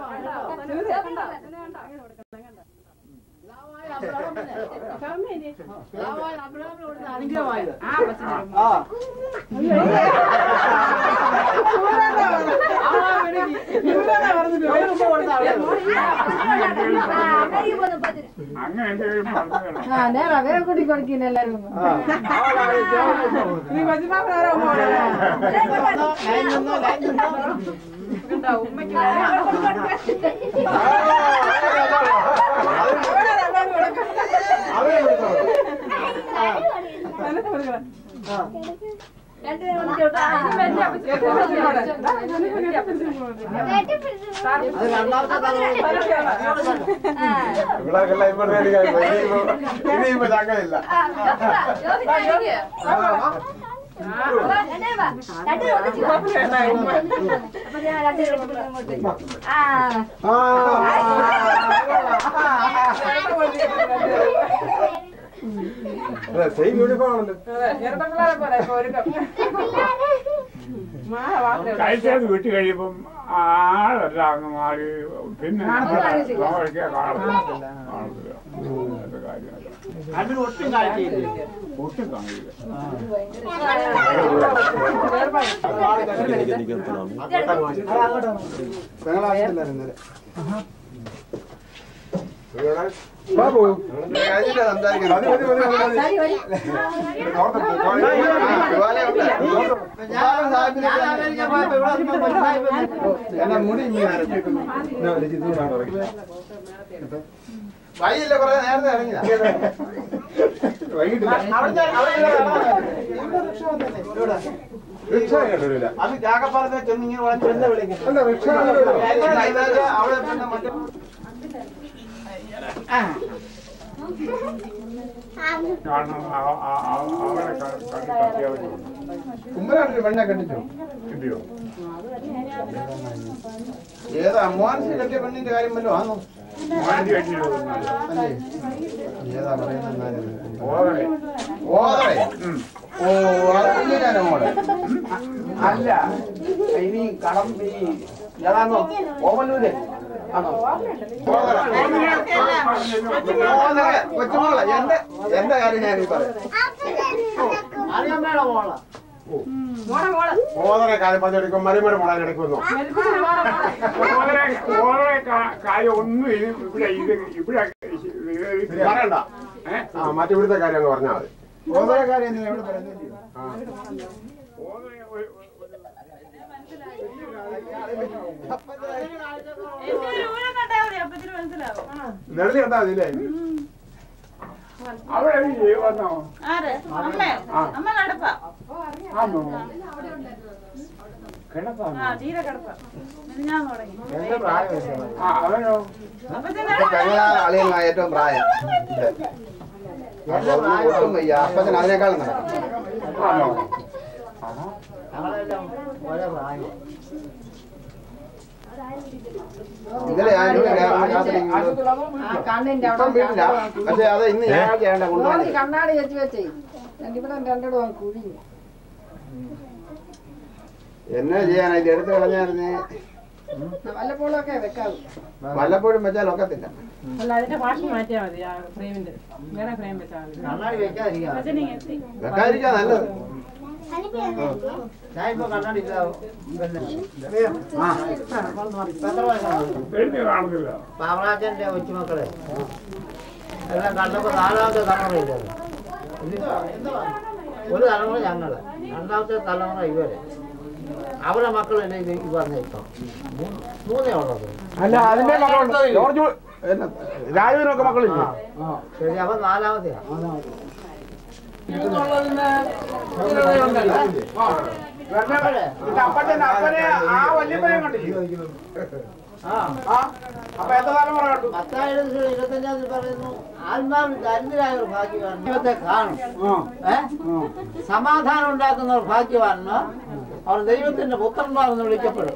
അബ്രാമിന് കൊടുത്ത അനുഗ്രഹമായത് ആ അങ്ങനെ എന്തെങ്കിലും പറഞ്ഞു ആ നേരാ വേറെ കൂട്ടി കൊടുക്കില്ല എല്ലാരും നീ മജുമാവനാരോ അത് രണ്ടാമത്തെ തലമുറ പിള്ളേർക്കെല്ലാം ഇപ്പൊ റെഡിയായി പോയി. ഇനിയിപ്പോ- ഇനിയിപ്പോ ചങ്ങയില്ല സെയിം യൂണിഫോം ആണല്ലോ കഴിച്ചത് വിട്ട് കഴിയുമ്പം ആളെല്ലാം അങ്ങ് മാറി പിന്നെ നോക്കിയാൽ കാണത്തില്ല കാണത്തില്ല അത് കാര്യമല്ല അതിന് ഒട്ടും കാഴ്ചയില്ല ഒട്ടും കാണില്ല ബാബു കഴിഞ്ഞിട്ടാ സംസാരിക്കുന്നത് മതി മതി മതി മതി ഞാൻ അമേരിക്ക പോയപ്പോ ഇവിടെ വന്നപ്പോ സാഹിബ് എന്നാ മുടി വൈകില്ല കുറെ നേരത്തെ ഇറങ്ങിയ വൈകിട്ടില്ല റിക്ഷ കേട്ടില്ല അത് ജാക്കപ്പാലത്തെ ചെന്ന് ഇങ്ങനെ വളഞ്ഞ് ചെന്ന് വിളിക്കും അല്ല റിക്ഷ അവിടെ പിന്നെ മറ്റേ കാരണം ആ- ആ- ആ- അവരെ ക- കണ്ടിട്ട് അത്യാവശ്യം കുമ്പനാട്ടിൽ പെണ്ണെ കണ്ടിച്ചോ കിട്ടിയോ ഏതാ മോഹൻസി കെട്ടിയ പെണ്ണിന്റെ കാര്യം വല്ലതും ആണോ മോനെ കെട്ടിയിടുന്നല്ല അല്ലേ ഏതാ പറയുന്നത് ഓതറെ ഓതറേ ഓ അത് കുഞ്ഞിനാനോ മോളെ അല്ല ഇനി കടം ഈ ഏതാണോ ഓമല്ലൂര് ആണോ ഓതറേ കൊച്ചുമോളെ എന്റെ എന്റെ കാര്യം ഞാൻ ഈ പറയാം അറിയാമ്മയുടെ മോള ഓതറേ കാര്യം പറഞ്ഞെടുക്കും മരുമയുടെ മോളെ എടുക്കുന്നു ഓതറെ ഓതറെ കാ- കാര്യം ഒന്നും ഇത് ഇവിടെ ഇത് ഇവിടെ ഇത് പറയണ്ട ഏ? ആ മറ്റിവിടുത്തെ കാര്യം അങ്ങ് പറഞ്ഞാൽ മതി ഓരോ കാര്യം എന്തിനാ ഇവിടെ പറയുന്നില്ലയോ ഓതറെ ഒരു- നെള്ളി കണ്ടാ മതില്ലേ അവിടെ ഈ വന്നോ ആ അമ്മ കടപ്പ ആന്നോ കിടപ്പാന്നോ ആ തീരെ കടപ്പ ഞാൻ തുടങ്ങി എന്റെ പ്രായം ആ അവനോ അളിയൻ ഏറ്റവും പ്രായം ഒട്ടും വയ്യ അപ്പച്ചൻ അതിനേക്കാളും നടക്കും ആന്നോ ഞങ്ങളെല്ലാം ഒരേ പ്രായം ഇന്നലെ ഞാൻ രാത്രി ആ കണ്ണിന്റെ ഇപ്പം വീട്ടില്ല പക്ഷെ അത് ഇന്ന് ഞാൻ ചെയ്യേണ്ട കൊണ്ടുപോകാൻ കണ്ണാടി വെച്ച് വെച്ചേ ഇവിടെ രണ്ടിടവും കുഴിഞ്ഞു എന്നാ ചെയ്യാനാ ഇത് എടുത്ത് കളഞ്ഞായിരുന്നേ വല്ലപ്പോഴും ഒക്കെ വെക്കാവൂ വല്ലപ്പോഴും വെച്ചാൽ ഒക്കത്തില്ല അല്ല അതിന്റെ ഭാഷ മാറ്റിയാ മതി ആ ഫ്രെയിമിന്റെ വേറെ ഫ്രെയിം വെച്ചാൽ മതി കണ്ണാടി വെക്കാതിരിക്കാം അച്ഛനെ എത്തി വെക്കാതിരിക്കാ നല്ലത് ഞാൻ ഇപ്പൊ കണ്ണാടി ഇല്ല പിന്നെ ആ എത്ര വയസ്സാണ് എഴുതി കാണുന്നില്ല പാവറാജന്റെ കൊച്ചുമക്കളെ എല്ലാം കണ്ടപ്പോ നാലാമത്തെ തലമുറയില്ലേ ഒരു തലമുറ ഞങ്ങള് രണ്ടാമത്തെ തലമുറ ഇവര് അവരുടെ മക്കളല്ലേ ഇത് ഈ പറഞ്ഞ ഇപ്പൊ മൂന്ന്- മൂന്നേ ഉള്ളത് അല്ല അതിന്റെ മക്കളുണ്ട് ജോർജ് എന്നാ, രാജുവിനൊക്കെ മക്കളില്ലേ ശരി അപ്പൊ നാലാമത്തെയാ ഇത് അപ്പന്റെ അപ്പനെ ആ വല്യപ്പനെ കണ്ടില്ലേ ആ ആ അപ്പൊ എത്ര തലമുറ കണ്ടു പത്തായിരം ഇരുപത്തഞ്ചാം തീയതി പറയുന്നു ആത്മാവിൽ ദരിദ്രരായ ഒരു ഭാഗ്യവാൻ ദൈവത്തെ കാണും ഏ? സമാധാനം ഉണ്ടാക്കുന്ന ഒരു ഭാഗ്യവാന് അവർ ദൈവത്തിന്റെ പുത്രന്മാരെന്ന് വിളിക്കപ്പെടും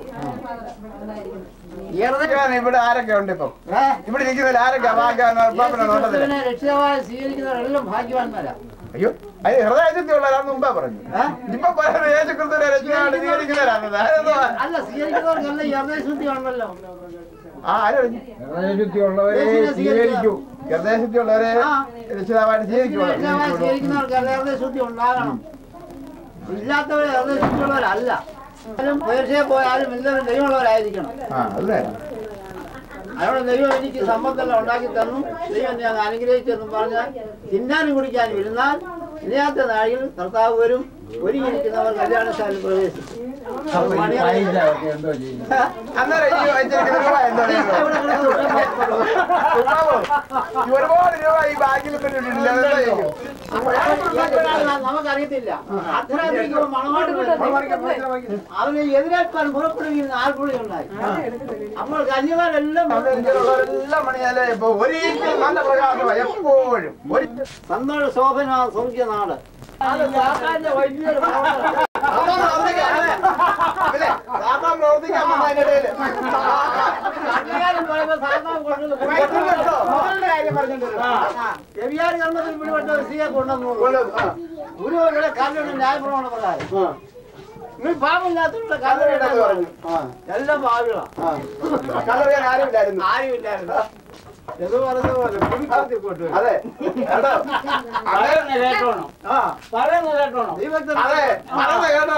ഇവിടെ ആരൊക്കെ ഉണ്ട് ഇപ്പം ഏ? ഇവിടെ ഇരിക്കുന്നതിൽ ആരൊക്കെ ഭാഗ്യവാന്മാർ നോട്ടത്തില്ല യേശുക്രിസ്തുവിനെ രക്ഷിതാവായി സ്വീകരിക്കുന്നവരെല്ലാം ഭാഗ്യവാന്മാരാ അയ്യോ അത് ഹൃദയശുദ്ധിയുള്ളവരാന്ന് മുമ്പേ പറഞ്ഞു ഏ? ഇപ്പൊ പറയുന്നത് യേശുക്രിസ്തുവിനെ രക്ഷിതാവായിട്ട് സ്വീകരിക്കുന്നവരാണ് അതെന്തോ അല്ല സ്വീകരിക്കുന്നവർക്കല്ല ഈ ഹൃദയശുദ്ധി ഉണ്ടല്ലോ ആ ആരും ഹൃദയശുദ്ധിയുള്ളവരെ സ്വീകരിക്കൂ ഹൃദയശുദ്ധിയുള്ളവരെ ആ. രക്ഷിതാവായിട്ട് രക്ഷിതാവായി സ്വീകരിക്കൂ സ്വീകരിക്കുന്നവർക്ക് ഹൃദയശുദ്ധി ഉണ്ടാകണം ഇല്ലാത്തവരെ ഹൃദയശുദ്ധിയുള്ളവരല്ല ആരും പേർച്ചയെ പോയാലും എല്ലാവരും ദൈവമുള്ളവരായിരിക്കണം ആ അല്ലേ അവിടെ ദൈവം എനിക്ക് സമ്പത്തെല്ലാം ഉണ്ടാക്കി തന്നു ദൈവം ഞാൻ അനുഗ്രഹിച്ചെന്നും പറഞ്ഞാൽ തിന്നാനും കുടിക്കാനും ഇരുന്നാൽ ഇല്ലാത്ത നാഴിൽ കർത്താവ് വരും ഒരുങ്ങിയിരിക്കുന്നവർ കല്യാണശാലയിൽ പ്രവേശിക്കും അത് മണിയറ- അന്നേരം ഈ വെച്ചിരിക്കുന്ന രൂപ എന്താ ഇവിടെ കിടന്ന് ഉടമ്പടി ഈ ഒരുപാട് രൂപ ഈ ബാഗിൽ ഇട്ടിട്ടില്ല അതെന്താ ചെയ്യും? നമുക്കറിയത്തില്ല അർദ്ധരാത്രിക്ക് മണവാട്ടി അവനെ എതിരേൽക്കാൻ പുറപ്പെടുകയും ആൾപ്പുള്ളി ഉണ്ടായി നമ്മൾ കന്യമാരെല്ലാം അമേരിക്കയിലുള്ളവരെല്ലാം പണിയാലേ ഇപ്പൊ ഒരിക്കലും നല്ല പ്രകാശമാണ് എപ്പോഴും ഒരു സന്തോഷ ശോഭന സ്വർഗീയ നാട് അത് സാത്താന്റെ വലിയൊരു പ്രവർത്തനം. സാധാരണ പ്രവർത്തിക്കാൻ അല്ലേ? സാധാരണ പ്രവർത്തിക്കാൻ വന്നതിന്റെ ഇടയില് കന്യകാലം പറയുമ്പോ സാത്താൻ കൊണ്ടത് കേട്ടോ? മകളുടെ കാര്യം പറഞ്ഞിട്ടുണ്ട് എവിയാരി കർമ്മത്തിൽ പിടിപെട്ട ഒരു സ്ത്രീയെ കൊണ്ടുവന്നു ഗുരുവരുടെ കല്ലുള്ള ന്യായപ്രമാണ പ്രകാരം നിങ്ങൾ പാപമില്ലാത്തവരുടെ കല്ലുകളുടെ പറഞ്ഞു എല്ലാം പാവികളാണ് കളറിയാൻ ആരുമില്ലായിരുന്നു ആരുമില്ലായിരുന്നു ഇത് പറഞ്ഞ പോലെ പുതുക്കാത്തി കൊണ്ടുവരും അതെ കേട്ടോ? പറയുന്ന കേട്ടോണം ആ പറയുന്ന കേട്ടോണം ദൈവത്തിന് അതെ പറഞ്ഞ കേട്ടോ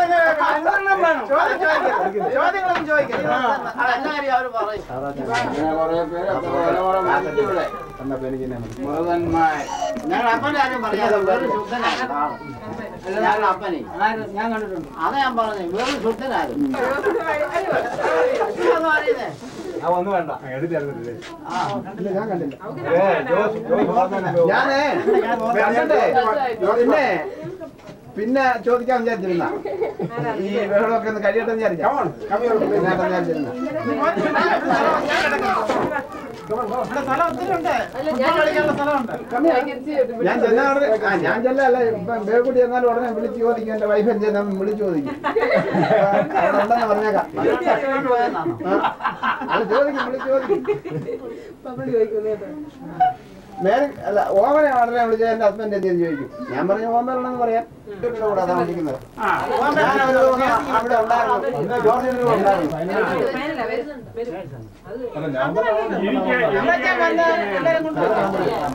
ചോദ്യങ്ങളൊന്നും ചോദിക്കരുത് എല്ലാ കാര്യം അവർ പറയും ഞാൻ അപ്പനെ ആരും പറയാതെ വെറും ശുദ്ധനായിരുന്നു ആള്. ഞങ്ങളുടെ അപ്പനെ ഞാൻ കണ്ടിട്ടുണ്ട് അതാ ഞാൻ പറഞ്ഞത് വെറും ശുദ്ധനായിരുന്നു ഇതൊന്നും അറിയുന്നേ ഞാനേ കണ്ടേ പിന്നെ പിന്നെ ചോദിക്കാൻ വിചാരിച്ചിരുന്ന ഈ ബഹളമൊക്കെ ഒന്ന് കഴിയട്ടെ വിചാരിച്ചാ പിന്നെ വിചാരിച്ചിരുന്ന ഇവിടെ സ്ഥലം ഒത്തിരി ഉണ്ട് ഫുട്ബോൾ കളിക്കാനുള്ള സ്ഥലമുണ്ട് ഞാൻ ചെന്ന ഉടനെ ആ ഞാൻ ചെല്ലല്ല ഇപ്പൊ ബേക്കുട്ടി ചെന്നാലും ഉടനെ വിളിച്ച് ചോദിക്കും എന്റെ വൈഫ് എന്ത് ചെയ്യുന്ന വിളിച്ച് ചോദിക്കും അവിടെ ഉണ്ടെന്ന് പറഞ്ഞേക്കാം പോയെന്നാണോ അത് ചോദിക്കും വിളിച്ച് ചോദിക്കും മേലെ അല്ല ഓമനെ വളരെ വിളിച്ച എന്റെ ഹസ്ബൻഡ് എന്ത് ചെയ്യുന്നു ചോദിക്കും ഞാൻ പറഞ്ഞ ഓമനുണ്ടെന്ന് പറയാം ഇവിടെ കൂടെ അതാണ് വിളിക്കുന്നത് ഞാൻ ഒരു ദിവസം അവിടെ ഉണ്ടായിരുന്നു ജോർജിന്റെ കൂടെ ഉണ്ടായിരുന്നു അതൊക്കെ വന്ന് എല്ലാവരും കൊണ്ടുപോകും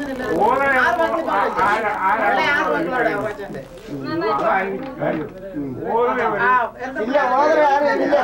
ആ ഇല്ല ഓതര ആരും ഇല്ല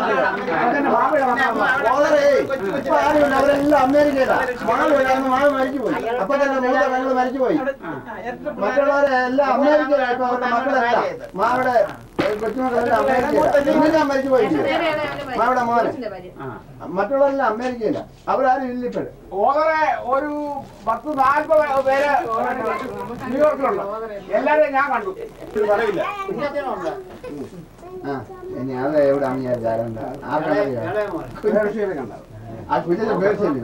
ഓതരേ ഇപ്പൊ ആരുമില്ല അവരെല്ലാം അമേരിക്കയിലാണ് മകളില്ലായിരുന്നു മകൾ മരിച്ചുപോയി അപ്പൊ തന്നെ മൂത്ത മകൾ മരിച്ചുപോയി മറ്റുള്ളവരെ എല്ലാം അമേരിക്കയിലാണ് ഇപ്പൊ അവരുടെ മക്കളെല്ലാം മാവിടെ കൊച്ചുമക്കളെല്ലാം അമേരിക്കയിലാണ് ഇങ്ങനെ മരിച്ചുപോയി മാവിടെ മോനെ മറ്റുള്ളവരെല്ലാം അമേരിക്കയിലാണ് അവരാരും ഇല്ല ഇപ്പോഴും ഓവറെ ഒരു പത്ത് നാൽപ്പത് പേര് ന്യൂയോർക്കിലുണ്ട് എല്ലാരെയും ഞാൻ കണ്ടു പറയില്ല ഇന്നത്തിനുണ്ട് ആ ഇനി അത് എവിടെയാണെന്ന് ഞാൻ വിചാരണ്ട ആർക്കറിയാം ഇളയ മോൻ ആ കുഞ്ഞിന്റെ പേർച്ചയില്ല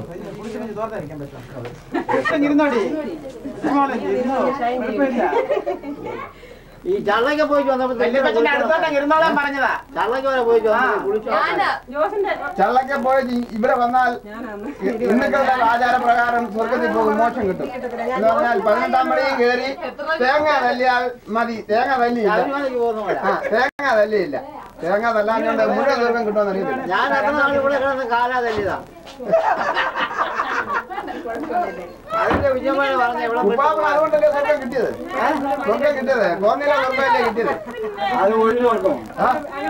ഇരുന്നോടി മോളെ, ഇരുന്നോ. കുഴപ്പമില്ല. ഈ ചള്ളയ്ക്ക് പോയി വന്നപ്പോ വല്യപ്പച്ചന്റെ അടുത്തോട്ടങ്ങ് ഇരുന്നോളാൻ പറഞ്ഞതാ ചള്ളയ്ക്ക് വരെ പോയി വന്നപ്പോ കുളിച്ചു ജോസിന്റെ ചള്ളക്കെ പോയി ഇവിടെ വന്നാൽ ഹിന്ദുക്കളുടെ ആചാരപ്രകാരം സ്വർഗത്തിൽ പോകും മോക്ഷം കിട്ടും എന്ന് പറഞ്ഞാൽ പതിനെട്ടാം മണിയും കയറി തേങ്ങ തല്ലിയാൽ മതി തേങ്ങ തല്ലിയില്ല ശബരിമലയ്ക്ക് പോകുന്ന പോലെ ആ തേങ്ങ തല്ലിയില്ല തേങ്ങ തല്ലാഞ്ഞോണ്ട് മുഴുവൻ സ്വർഗം കിട്ടുമെന്ന് അറിയത്തില്ല ഞാൻ എത്ര നാൾ ഇവിടെ കിടന്ന് കാലാ തല്ലിയതാ അതിന്റെ വിജയമാണ് പറഞ്ഞ ഇവിടെ ഉപ്പാപ്പൻ അതുകൊണ്ടല്ലേ സ്വർഗം കിട്ടിയത് സ്വർഗം കിട്ടിയത് കോന്നില സ്വർഗമല്ലേ കിട്ടിയത് അത് ഒഴിഞ്ഞു കൊടുക്കും ആ?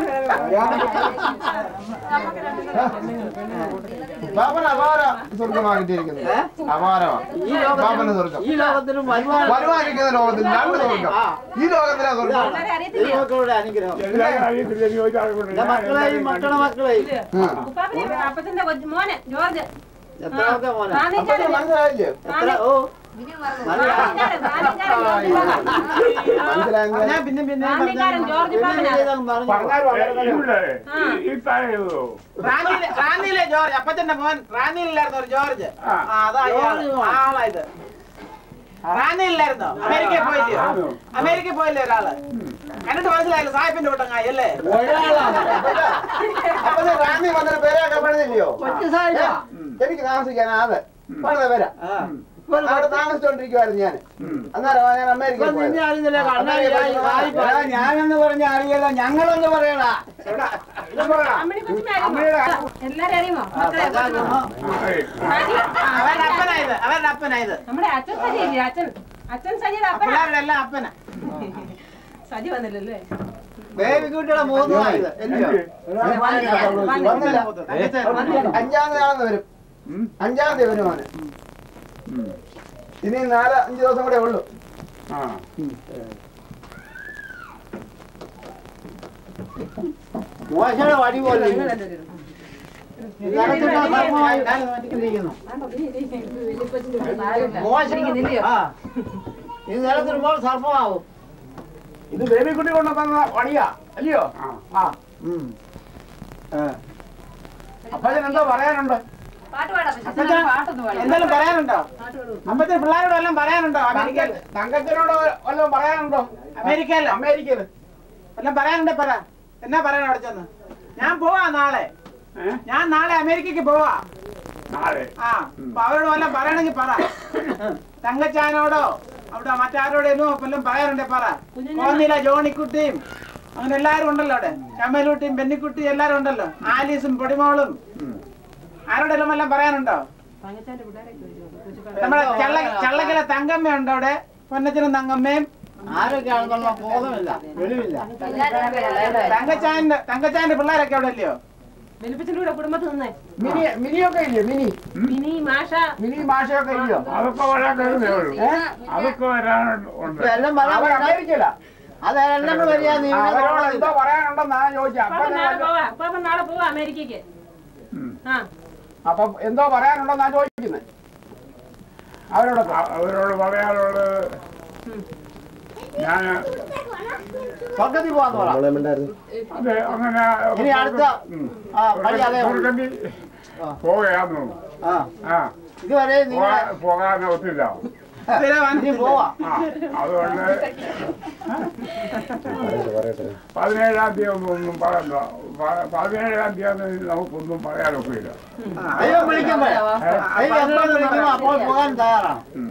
ഉപ്പാപ്പൻ അപാര സ്വർഗമാണ് കിട്ടിയിരിക്കുന്നത് അപാരമാണ് ഈ ഉപ്പാപ്പന് ലോകത്തിലും സ്വർഗം ഈ ലോകത്തിലും വരുമാനം വരുമാനിക്കുന്ന ലോകത്തിൽ രണ്ട് സ്വർഗം ഈ ലോകത്തിലെ സ്വർഗം ദൈവമക്കളുടെ അനുഗ്രഹം എന്റെ മക്കളെയും മക്കളുടെ മക്കളെയും ഉപ്പാപ്പനെ അപ്പച്ചന്റെ കൊച്ചു മോനെ ജോർജ് എത്രാമത്തെ മോനെ ആ, നീ അപ്പൊ ഇത് മനസ്സിലായില്ലേ എത്ര ഓ മനസ്സിലായെങ്കിൽ ഞാൻ പിന്നെ പിന്നെ ഗാന്ധിക്കാരൻ ജോർജ് പാപ്പനാ ഇവിടെ ഈ താഴെയോ റാന്നിയിലെ റാന്നിയിലെ ജോർജ് അപ്പച്ചന്റെ മോൻ റാന്നിയിലായിരുന്നു ഒരു ജോർജ് ആ. ആ അതാ ഇയാള്. ആ ആളാ ഇത് റാന്നിയിലായിരുന്നോ അമേരിക്കയിൽ പോയില്ലേ അമേരിക്കയിൽ പോയില്ലേ ഒരാള് കണ്ടിട്ട് മനസ്സിലായല്ലോ സാഹിബിന്റെ കൂട്ടങ്ങായി അല്ലേ അപ്പൊ ഞാൻ റാന്നി വന്നിട്ട് പേരൊക്കെ പറഞ്ഞില്ലയോ കൊച്ചു സാഹിബാ. എനിക്ക് താമസിക്കാൻ ആത് വളരെ വരാം അവിടെ താമസിച്ചോണ്ടിരിക്കുവായിരുന്നു ഞാൻ അന്നേരം ഞാൻ അമേരിക്കയിൽ ഇപ്പൊ നിന്നെ പോയത്. അറിയുന്നില്ല, കണ്ണാടി ആയി, വായി എടാ, ഞാനെന്ന് പറഞ്ഞ അറിയില്ല ഞങ്ങളൊന്ന് പറയടാ അമ്മണി കൊച്ചിനെ അറിയുമോ എല്ലാരും അറിയുമോ മക്കളെ അവരുടെ അപ്പനായത് അവരുടെ അപ്പനായത് നമ്മുടെ അച്ഛൻ സജിയില്ലേ അച്ഛൻ അച്ഛൻ സജിയുടെ അപ്പനാ പിള്ളേരുടെ എല്ലാം അപ്പനാ സജി വന്നില്ലല്ലേ ബേബിക്കുട്ടിയുടെ മൂന്നുമായത് അല്ലയോ വന്നില്ല അഞ്ചാം തീയതി ആണെന്ന് വരും അഞ്ചാം തീയതി വരും അവന് ഇനി നാല് അഞ്ച് ദിവസം കൂടെ ഉള്ളൂ ആ മോശയുടെ വടി പോലെ ആ ഇത് നിലത്തിടുമ്പോൾ സർപ്പമാവും ഇത് ബേബിക്കുട്ടി കൊണ്ടുതന്ന വടിയാ അല്ലയോ ആ ഉം. അപ്പൊ എന്തോ പറയാനുണ്ട് പാട്ട് പാടാം പക്ഷെ ഇതിനകത്ത് പാട്ടൊന്നും പാടില്ല. എന്തെങ്കിലും പറയാനുണ്ടോ അപ്പത്തെ പിള്ളേരോട് വല്ലതും പറയാനുണ്ടോ അമേരിക്കയിൽ തങ്കച്ചനോട് വല്ലതും പറയാനുണ്ടോ അമേരിക്കയിൽ അമേരിക്കയിൽ വല്ലതും പറയാനുണ്ടോ പറ എന്നാ പറയണം അവിടെ ചെന്ന് ഞാൻ പോവാ നാളെ ഏ? ഞാൻ നാളെ അമേരിക്കക്ക് പോവാ നാളെ ആ അപ്പൊ അവരോട് വല്ലതും പറയണമെങ്കിൽ പറ തങ്കച്ചാനോടോ അവിടെ മറ്റാരോടേലും വല്ലതും പറയാനുണ്ടെ പറ കോന്നില ജോണിക്കുട്ടിയും അങ്ങനെ എല്ലാരും ഉണ്ടല്ലോ അവിടെ ചമ്മലൂട്ടിയും ബെന്നിക്കുട്ടിയും എല്ലാരും ഉണ്ടല്ലോ ആലീസും പൊടിമോളും ആരോടെല്ലാം വല്ലതും പറയാനുണ്ടോ നമ്മുടെ ചള്ള ചള്ളക്കല തങ്കമ്മ ഉണ്ടോ അവിടെ പൊന്നച്ചനും തങ്കമ്മയും ആരൊക്കെയാണെന്നുള്ള ബോധമില്ല വെളിവില്ല എല്ലാവരും പേരല്ല. തങ്കച്ചാന്റെ തങ്കച്ചാന്റെ പിള്ളേരൊക്കെ അവിടെ അല്ലയോ വെലുപ്പച്ചന്റെ കൂടെ കുടുംബത്തിൽ നിന്നേ മിനി മിനിയൊക്കെ ഇല്ലേ മിനി മിനി മാഷ മിനി മാഷയൊക്കെ ഇല്ലയോ അതൊക്കെ വരാൻ കഴിയുന്നേ ഉള്ളൂ അതൊക്കെ വരാനുണ്ട് ഇപ്പൊ എല്ലാം അവർ പറയാൻ അമേരിക്കയില അതെല്ലാം വരിക നീ ഇവിടെ അവരോട് കൊണ്ടുവന്നില്ല. എന്തോ പറയാനുണ്ടെന്നാ ചോദിച്ചാ അപ്പൊ പാപ്പൻ നാളെ ഞാൻ- പോവാ പാപ്പൻ നാളെ പോവാ അമേരിക്കക്ക് ആ അപ്പൊ എന്തോ പറയാനുണ്ടെന്നാ ചോദിക്കുന്നത് അവരോടൊക്കെ അ- അവരോട് പറയാനുള്ളത് ഞാൻ സ്വർഗത്തിൽ പോവാന്ന് പറ അത് അങ്ങനെ ഇനി അടുത്ത ആ വഴി അതേ ഉള്ളൂ. സ്വർഗത്തിൽ പോവുകയാന്നു ആ ആ ഇതുവരെ നിങ്ങൾ പോകാൻ- പോകാൻ ഒത്തില്ല ഇനി പോവാ ആ അതുകൊണ്ട് പതിനേഴാം തീയതി ഒന്നും ഒന്നും പറയണ്ട പ- പതിനേഴാം തീയതി നമുക്കൊന്നും പറയാനൊക്കില്ല ദൈവം വിളിക്കുമ്പോ ദൈവം എപ്പോൾ വിളിക്കുമോ അപ്പോൾ പോകാൻ തയ്യാറാണ് ഉം.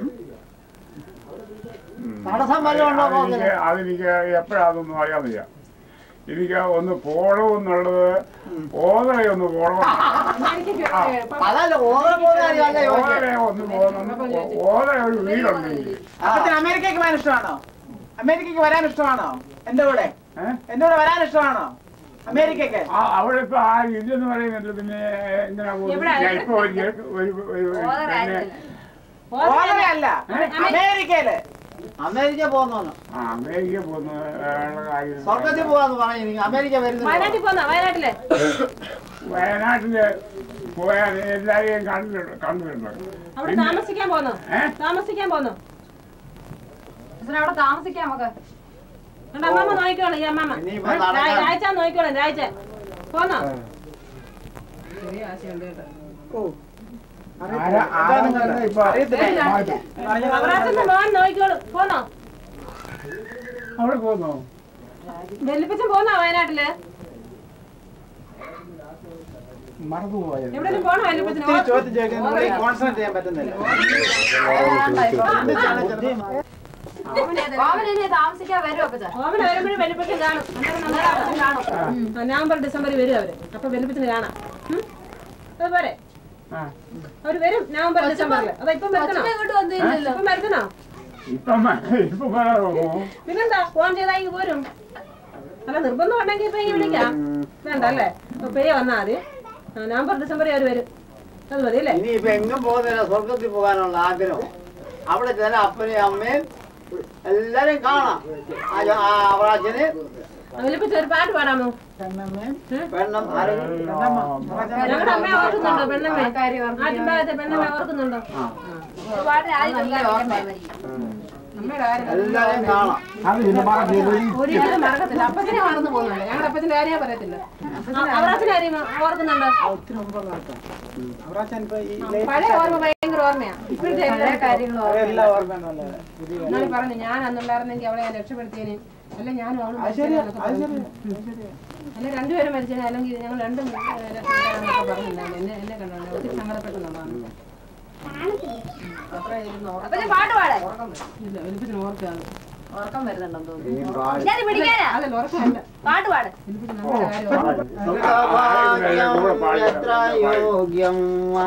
ഉം. തടസ്സം വല്ലതും ഉണ്ടോ അതെനിക്ക് പോകത്തിന്? അതെനിക്ക് എപ്പോഴാതൊന്നും അറിയാൻ വയ്യ എനിക്ക് ഒന്ന് പോണമെന്നുള്ളത് ഓതറയൊന്ന് പോകണം അതല്ല ഓരോ പോകുന്ന കാര്യമല്ല ചോദിച്ചത് ഓതറ ഒന്ന് പോകണം ഓതറ ഒരു വീടുണ്ട് എനിക്ക് അപ്പത്തിന് അമേരിക്കക്ക് വരാൻ ഇഷ്ടമാണോ അമേരിക്കക്ക് വരാൻ ഇഷ്ടമാണോ എന്റെ കൂടെ ഏഹ് എന്റെ കൂടെ വരാൻ ഇഷ്ടമാണോ അമേരിക്കക്ക് ആ- അവിടെ ഇപ്പൊ ആ ഇല്ലെന്ന് പറയുന്നില്ല പിന്നെ എങ്ങനെയാ പോകുന്നത്? എവിടെ? ഞാൻ ഇപ്പൊ ഒരു ഒരു- ഒരു- ഒരു- പിന്നെ ഓതറയല്ല അമേരിക്കയില് അമേരിക്ക പോകുന്നു ആ അമേരിക്ക പോകുന്ന ഉള്ള കാര്യം സ്വർഗത്തിൽ പോവാന്ന് പറഞ്ഞു അമേരിക്ക വരുന്നില്ല വയനാട്ടിൽ പോന്നാ വയനാട്ടിലെ വയനാട്ടില് പോയാൽ എല്ലാരെയും കണ്ടിട്ടുണ്ട് കണ്ടിട്ടുണ്ട് അവിടെ താമസിക്കാൻ പോന്നോ ഏ? താമസിക്കാൻ പോന്നോ ഇതിന് അവിടെ താമസിക്കാം നമുക്ക് കണ്ടോ അമ്മാമ്മ നോക്കിക്കോളൂ ഈ അമ്മാമ്മ ഇനിയിപ്പോ നടക്കാൻ- രാഴ്ച നോക്കിക്കോളൂ രാഴ്ച പോന്നോ ആരാ- ആരാണെന്ന് ഇപ്പൊ മാറ്റി. അവറാച്ചന്റെ മോൻ നോക്കിക്കോളൂ പോന്നോ അവിടെ പോന്നോ വെല്ലുപ്പിച്ചും പോന്നോ വയനാട്ടില് മറന്നുപോയത് എവിടെയും പോണോ വെല്ലുപ്പിച്ചിന് ഒത്തിരി ചോദ്യം ചോദിക്കുന്നത് കോൺസെൻട്രേറ്റ് ചെയ്യാൻ പറ്റുന്നില്ല ഓമന ഇനി താമസിക്കാൻ വരും അപ്പച്ച ഓമന വരുമ്പോഴും വെല്ലുപ്പിച്ചും കാണും അന്നേരം നമ്മുടെ അപ്പച്ചൻ കാണും ആ, നവംബർ ഡിസംബർ വരും അവര് അപ്പൊ വെല്ലുപ്പിച്ചിന് കാണാം ഉം? അതുപോലെ ആ. അവര് വരും നവംബർ ഡിസംബറിൽ അതാ ഇപ്പം വരുത്തണോ കൊച്ചിനെ ഇങ്ങോട്ട് വന്നില്ലല്ലോ ഇപ്പം വരുത്തണോ ഇപ്പം ഇപ്പൊ പറയാമോ പിന്നെന്താ ഫോൺ ചെയ്താൽ ഇങ്ങ് പോരും അല്ല നിർബന്ധം ഉണ്ടെങ്കിൽ ഇപ്പൊ ഇങ്ങനെ വിളിക്കാം വേണ്ട അല്ലേ അപ്പൊ പെയ്യ വന്നാ മതി ആ, നവംബർ ഡിസംബറിൽ അവര് വരും അത് മതി അല്ലേ ഇനിയിപ്പോ എങ്ങും പോകുന്നില്ല സ്വർഗത്തിൽ പോകാനുള്ള ആഗ്രഹം അവിടെ ചില അപ്പനെയും അമ്മയും എല്ലാരും കാണാം ആ ജ- ആ അവറാച്ചന് വിളിപ്പിച്ച് ഒരു പാട്ട് പാടാമോ പെണ്ണം ആരെങ്കിലും ഞങ്ങളുടെ അമ്മയെ ഓർക്കുന്നുണ്ടോ പെണ്ണമ്മേ ആറ്റുമ്പാകത്തെ പെണ്ണമ്മയെ ഓർക്കുന്നുണ്ടോ ആ ഒരുപാട് ആദ്യം നല്ല ഓർമ്മയായിരിക്കും. അമ്മയുടെ കാര്യം എല്ലാരെയും കാണാം അത് ഇത് മറക്കി ഒരിക്കലും മറക്കത്തില്ല അപ്പച്ചനെ മറന്നു പോകുന്നുണ്ട് ഞങ്ങളുടെ അപ്പച്ചന്റെ കാര്യം പറയത്തില്ല അവറാച്ചന്റെ കാര്യം ഓർക്കുന്നുണ്ടോ അവറാച്ചൻ ഇപ്പൊ ഈ പഴയ ഓർമ്മ ഭയങ്കര ഓർമ്മയാ ഇപ്പോഴത്തെ എല്ലാ കാര്യങ്ങളും ഓർമ്മയില്ല. എല്ലാം ഓർമ്മയുണ്ടല്ലോ പുതിയ എന്നാലും പറഞ്ഞു ഞാൻ അന്നുണ്ടായിരുന്നെങ്കിൽ അവളെ ഞാൻ രക്ഷപ്പെടുത്തിയേനെ അല്ല ഞാനും അവളും അത് ശരിയാ മരിച്ചേനെ അത് എന്നൊക്കെ ശരിയാ അല്ല രണ്ടുപേരും മരിച്ചേനെ അല്ലെങ്കിൽ ഞങ്ങൾ രണ്ടും ഏഹ്, രക്ഷപ്പെടാനൊക്കെ പറഞ്ഞിട്ടുണ്ടായിരുന്നു എന്നെ എന്നെ കണ്ടോണ്ട് ഒത്തിരി സങ്കടപ്പെട്ടെന്നുള്ളതാണ് അത്ര ഇരുന്ന് ഓർക്കം അപ്പൊ പാട്ട് പാടേ ഇല്ല വലിപ്പത്തിന് ഓർക്കാതെ ഉറക്കം വരുന്നുണ്ടെന്ന് തോന്നുന്നു ഇല്ലാതെ പിടിക്കാനാ അതല്ല ഉറക്കമല്ല പാട്ട് പാട് വലിപ്പത്തിന് നമ്മുടെ കാര്യം ഓർമ്മ സുഖഭാഗ്യം എത്ര യോഗ്യം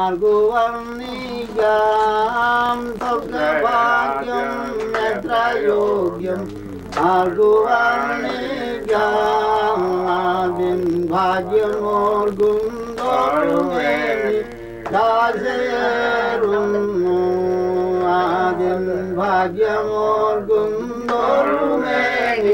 മാർഗുവർണിക്കാം സുഖഭാഗ്യം എത്ര യോഗ്യം മാർഗുവർണിക്കാം ആദ്യം ഭാഗ്യമോർഗും തോറുമേനി ദാസേറുന്നു ആദ്യം ഭാഗ്യമോർഗും തോറുമേനി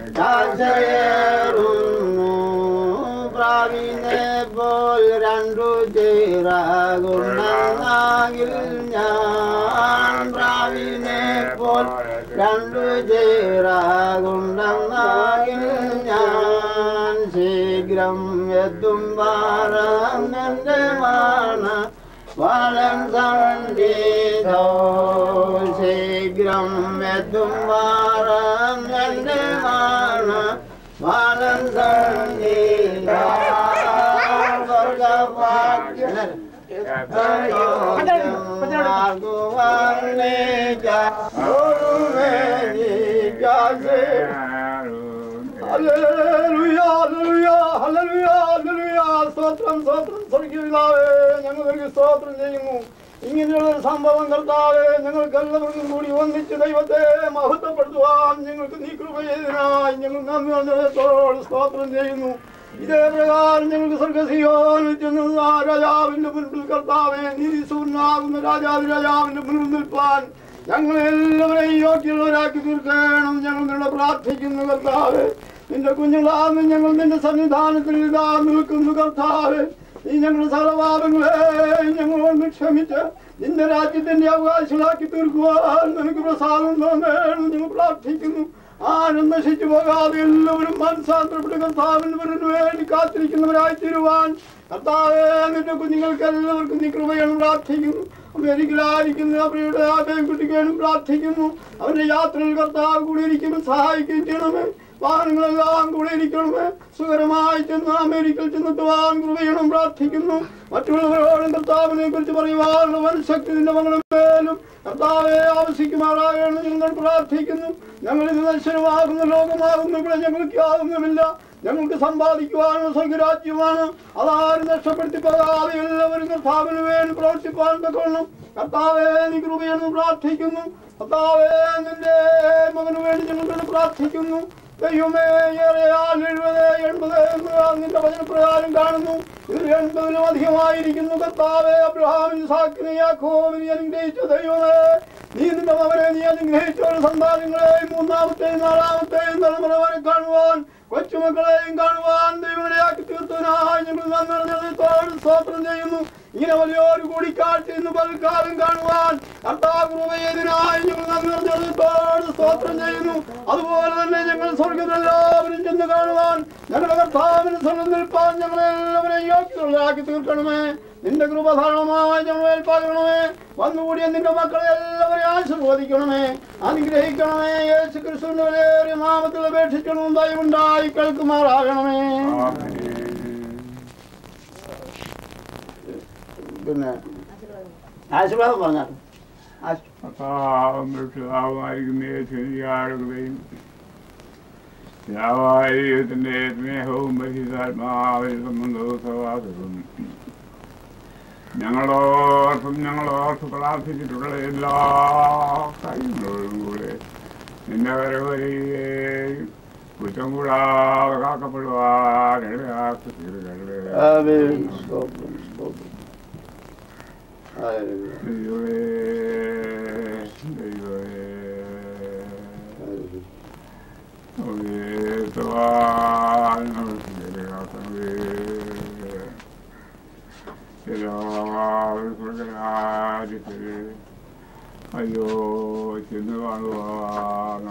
ദാസേറുന്നു പ്രാവിനെ പോൽ രണ്ടു ചേരാകുണ്ടെന്നാകിൽ ഞാൻ പ്രാവിനെ പോൽ രണ്ടു ചേരാകുണ്ടെന്നാകിൽ ഞാൻ ശീഘ്രം എത്തും വാറന്നെന്റെ മാണ് വലം സണ്ടീതോ ശീഘ്രം എത്തും വാറന്നെന്റെ മാണ് വലം സണ്ടീതോ സ്വർഗഭാഗ്യം സ്തോത്രം സ്തോത്രം സ്വർഗീയപിതാവേ ഞങ്ങൾക്ക് സ്തോത്രം ചെയ്യുന്നു ഇങ്ങനെയുള്ള ഒരു സംഭവം കർത്താവേ ഞങ്ങൾക്ക് എല്ലാവർക്കും കൂടി ഒന്നിച്ച് ദൈവത്തെ മഹത്വപ്പെടുത്തുവാൻ ഞങ്ങൾക്ക് നീ കൃപ ചെയ്തതിനായി ഞങ്ങൾ നന്ദി വന്നതോട് സ്തോത്രം ചെയ്യുന്നു ഇതേ പ്രകാരം ഞങ്ങൾക്ക് സ്വർഗസിയോൻ ചെന്നത് ആ രാജാവിന്റെ മുൻപിൽ കർത്താവെ നീതിസൂര്യനാകുന്ന രാജാവ് രാജാവിന്റെ മുൻപിൽ നിൽപ്പാൻ ഞങ്ങൾ എല്ലാവരെയും യോഗ്യമുള്ളവരാക്കി തീർക്കണം ഞങ്ങൾ നിന്നെ പ്രാർത്ഥിക്കുന്നു കർത്താവെ നിന്റെ കുഞ്ഞുങ്ങളാന്ന് ഞങ്ങൾ നിന്റെ സന്നിധാനത്തിൽ ഇതാ നിൽക്കുന്നു കർത്താവെ ഈ ഞങ്ങളുടെ സകലപാപങ്ങളെ ഞങ്ങളോട് ക്ഷമിച്ച് നിന്റെ രാജ്യത്തിന്റെ അവകാശങ്ങളാക്കി തീർക്കുവാൻ നിനക്ക് പ്രസാദം തോന്നേണം ഞങ്ങൾ പ്രാർത്ഥിക്കുന്നു ആരും നശിച്ചു പോകാതെ എല്ലാവരും മനസ്സാന്തരപ്പെട്ട് കർത്താവിന് വരുന്നു വേണ്ടി കാത്തിരിക്കുന്നവരായി തീരുവാൻ കർത്താവെ നിന്റെ കുഞ്ഞുങ്ങൾക്ക് എല്ലാവർക്കും നീ കൃപയാണ് പ്രാർത്ഥിക്കുന്നു അമേരിക്കയിലായിരിക്കുന്ന അവരുടെ ആദയം കുട്ടിക്ക് വേണ്ടി പ്രാർത്ഥിക്കുന്നു അവന്റെ യാത്രയിൽ കർത്താവ് കൂടി ഇരിക്കുമ്പോൾ സഹായിക്കുകയും ചെയ്യണമേ വാഹനങ്ങളെല്ലാം കൂടെ ഇരിക്കണമേ സുഖകരമായി ചെന്ന് അമേരിക്കയിൽ ചെന്നെത്തുവാൻ കൃപയണം പ്രാർത്ഥിക്കുന്നു മറ്റുള്ളവരോടും കർത്താവിനെ കുറിച്ച് പറയുവാനുള്ള മനഃശക്തി നിന്റെ മകളും മേലും കർത്താവെ ആവശ്യിക്കുമാറാകണം ഞങ്ങൾ പ്രാർത്ഥിക്കുന്നു ഞങ്ങൾ ഇത് നശ്വരമാകുന്ന ലോകമാകുന്ന ഇവിടെ ഞങ്ങൾക്ക് യാതൊന്നുമില്ല ഞങ്ങൾക്ക് സമ്പാദിക്കുവാനുള്ള സ്വർഗരാജ്യമാണ് അതാരും നഷ്ടപ്പെടുത്തി പോകാതെ എല്ലാവരും കർത്താവിന് വേണ്ടി പ്രവർത്തിപ്പാൻ തക്കണം കർത്താവെ നീ കൃപയെന്ന് പ്രാർത്ഥിക്കുന്നു കർത്താവെ നിന്റെ മകന് വേണ്ടി ഞങ്ങളോട് പ്രാർത്ഥിക്കുന്നു ദൈവമേ ഏറെയാൽ എഴുപത് എൺപത് എന്ന് നിന്റെ വചനപ്രകാരം കാണുന്നു ഇതിൽ എൺപതിലും അധികമായിരിക്കുന്നു കർത്താവെ അബ്രഹാമിന് സാക്കിനെ യാക്കോവിനെ അനുഗ്രഹിച്ച ദൈവമേ നീ നിന്റെ മകനെ നീ അനുഗ്രഹിച്ച ഒരു സന്താനങ്ങളെയും മൂന്നാമത്തെയും നാലാമത്തെയും തലമുറ വരെ കാണുവാൻ കൊച്ചുമക്കളെയും കാണുവാൻ ദൈവനിടയാക്കി തീർത്തതിനായി ഞങ്ങൾ നന്ദിത്തോട് സ്തോത്രം ചെയ്യുന്നു ഇങ്ങനെ വലിയൊരു കൂടിക്കാഴ്ച ഇന്ന് പൽക്കാലം കാണുവാൻ കർത്താകൃപയതിനായി ഞങ്ങൾ നന്ദിത്തോട് സ്തോത്രം ചെയ്യുന്നു അതുപോലെ തന്നെ ഞങ്ങൾ സ്വർഗത്തിലെല്ലാവരും ചെന്ന് കാണുവാൻ ഞങ്ങളുടെ കർത്താവിന് സ്വർഗം നിൽപ്പാൻ ഞങ്ങളെല്ലാവരെയും യോഗ്യതകളാക്കി തീർക്കണമേ നിന്റെ കൃപധാരണമായി ഞങ്ങൾ ഏൽപ്പാക്കണമേ വന്നുകൂടിയ നിന്റെ മക്കളെ എല്ലാവരെയും ആശീർവദിക്കണമേ അനുഗ്രഹിക്കണമേ യേശു ക്രിസ്തുവിന്റെ വിലയേറിയ നാമത്തിൽ അപേക്ഷിക്കണം ദയവുണ്ടായി കേൾക്കുമാറാകണമേ പിന്നെ ആശീർവാദം പറഞ്ഞാൽ യാവായിരിക്കത്തിന്റെ സ്നേഹവും പരിശുദ്ധാത്മാവിൽ സംബന്ധവും സവാസവും ഞങ്ങളോർത്തും ഞങ്ങളോർത്ത് പ്രാർത്ഥിച്ചിട്ടുള്ള എല്ലാ കാര്യങ്ങളോടും കൂടെ നിന്റെ വരവരെയും കുറ്റം കൂടാതെ കാക്കപ്പെടുവാൻ ഇടയാക്കി തീരുകകളെ ആമേൻ. സ്തോത്രം, സ്തോത്രം. ഹല്ലേലൂയ. ദൈവമേ ദൈവമേ ഹല്ലേലൂയ. അയ്യോ ചെന്ന് കാണുവാൻ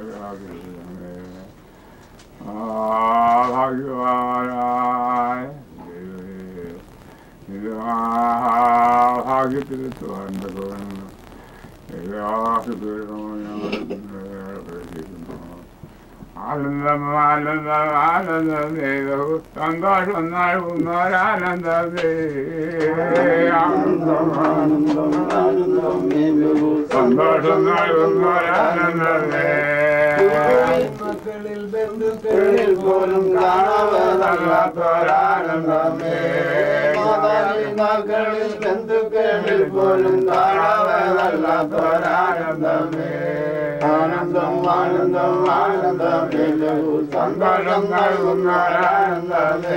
ആ ഭാഗ്യവാനായ ദൈവമേ, ഇത് ആ ഭാഗ്യത്തിലെത്തുവാൻ തക്കവണ്ണം എല്ലാവർക്കും ഞങ്ങൾ പ്രതീക്ഷിക്കുന്നു ആനന്ദം ആനന്ദം ആനന്ദം ചെയ്തു സന്തോഷം നൽകുന്നൊരാനന്ദമേ ആനന്ദം ആനന്ദം ആനന്ദം സന്തോഷം നൽകുന്നൊരാനന്ദമേ മക്കളിൽ ബന്ധുക്കളിൽ പോലും കാണാവതല്ലാത്തൊരാനന്ദമേ മാതാവിൻ മക്കളിൽ ബന്ധുക്കളിൽ പോലും കാണാവതല്ലാത്തൊരാനന്ദമേ ആനന്ദം ആനന്ദം ആനന്ദമേ ലഘു സന്തോഷം നൽകുന്നൊരാനന്ദമേ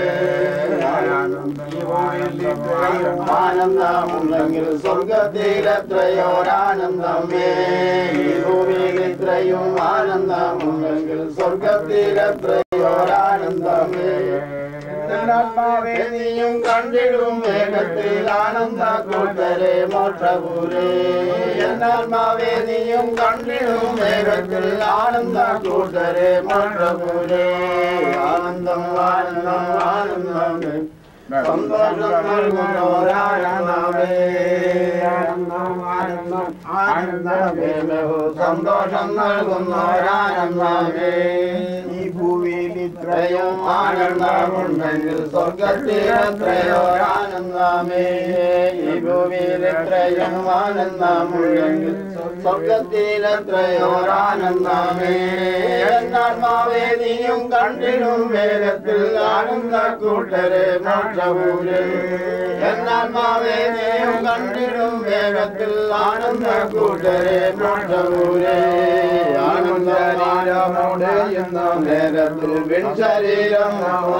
ആനന്ദമുണ്ടെങ്കിൽ സ്വർഗത്തിലെത്രയോരാനന്ദമേ ഈ ഭൂമിയിൽ ഇത്രയും ആനന്ദമുണ്ടെങ്കിൽ സ്വർഗത്തിലെത്രയോരാനന്ദമേ ആത്മാവേ നീയും കണ്ടിടും വേഗത്തിൽ ആനന്ദ കൂട്ടരെ മോക്ഷപൂരേ എന്നാത്മാവേ നീയും കണ്ടിടും വേഗത്തിൽ ആനന്ദ കൂട്ടരെ മോക്ഷപൂരേ ആനന്ദം ആനന്ദം ആനന്ദമേ സന്തോഷം നൽകുന്നോരാനന്ദമേ ആനന്ദം ആനന്ദം ആനന്ദമേ ലഘു സന്തോഷം നൽകുന്നോരാനന്ദമേ ഈ ഭൂമിയിൽ ഇത്രയും ആനന്ദമുണ്ടെങ്കിൽ സ്വർഗത്തിൽ എത്രയോ ആനന്ദമേ ഈ ഭൂമിയിൽ ഇത്രയും ആനന്ദമുണ്ടെങ്കിൽ സ്വർഗത്തിൽ എത്രയോ ആനന്ദമേ എന്നാത്മാവേ നീയും കണ്ടിടും വേഗത്തിൽ ആനന്ദ കൂട്ടരെ മോക്ഷപൂരേ എന്നാത്മാവേ നീയും കണ്ടിടും വേഗത്തിൽ ആനന്ദ കൂട്ടരെ മോക്ഷപൂരേ ആനന്ദമാനമോടെ എന്ന നേരത്തിൽ വിൺശരീരം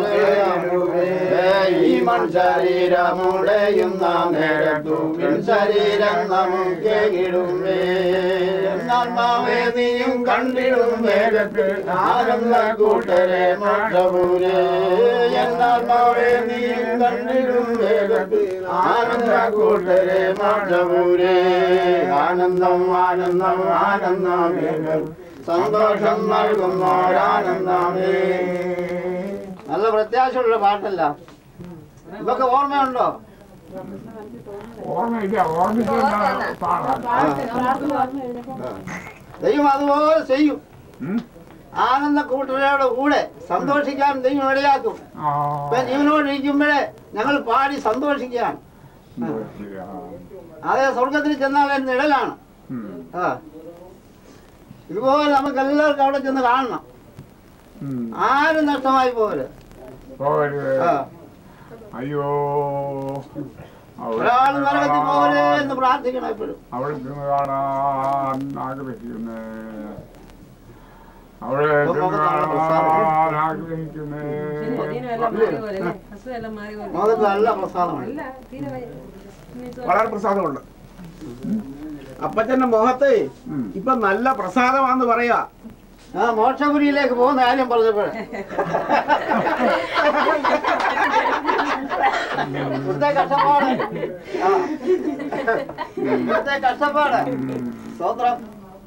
ഈ മൺശരീരമുടെയുന്ന നേരത്തു വിൺശരീരം നമുക്ക് ഇടുമേ എന്നാത്മാവേ നീയും കണ്ടിടും വേഗത്തിൽ ആനന്ദ കൂട്ടരെ മോക്ഷപൂരേ എന്നാത്മാവേ നീയും കണ്ടിടും വേഗത്തിൽ ആനന്ദ കൂട്ടരെ മോക്ഷപൂരേ ആനന്ദം ആനന്ദം ആനന്ദമേ സന്തോഷം നൽകുന്നോരാനന്ദമേ നല്ല പ്രത്യാശയുള്ള പാട്ടല്ല ഇതൊക്കെ ഓർമ്മയുണ്ടോ ഓർമ്മയില്ല ഓർമ്മിക്കുന്ന പാടാം ദൈവം അതുപോലെ ചെയ്യും ഉം? ആനന്ദ കൂട്ടരോട് കൂടെ സന്തോഷിക്കാൻ ദൈവം ഇടയാക്കും ആ ഇപ്പൊ ജീവനോട് ഇരിക്കുമ്പോഴേ ഞങ്ങൾ പാടി സന്തോഷിക്കാൻ ശരിയാ. അതേ സ്വർഗത്തിൽ ചെന്നാൽ അതിന് നിഴലാണ് ഉം. ആ ഇതുപോലെ നമുക്ക് എല്ലാവർക്കും അവിടെ ചെന്ന് കാണണം ഉം. ആരും നഷ്ടമായി പോകരുത് പോകരുത് ആ അയ്യോ അവിടെ ഒരാൾ നരകത്തിൽ പോകരുത് എന്ന് പ്രാർത്ഥിക്കണം എപ്പോഴും അവിടെ ചെന്ന് കാണാൻ ആഗ്രഹിക്കുന്നേ അവിടെ ചെന്ന് കാണാൻ ആഗ്രഹിക്കുന്നേ മുഖത്ത് നല്ല പ്രസാദമാണ് വളരെ പ്രസാദമുണ്ട് അപ്പച്ചന്റെ മുഖത്തെ ഉം. ഇപ്പൊ നല്ല പ്രസാദമാന്ന് പറയാ ആ മോക്ഷപുരിയിലേക്ക് പോകുന്ന കാര്യം പറഞ്ഞപ്പോഴേ ഇവിടുത്തെ കഷ്ടപ്പാട് ആ. ഇവിടുത്തെ കഷ്ടപ്പാട് സ്തോത്രം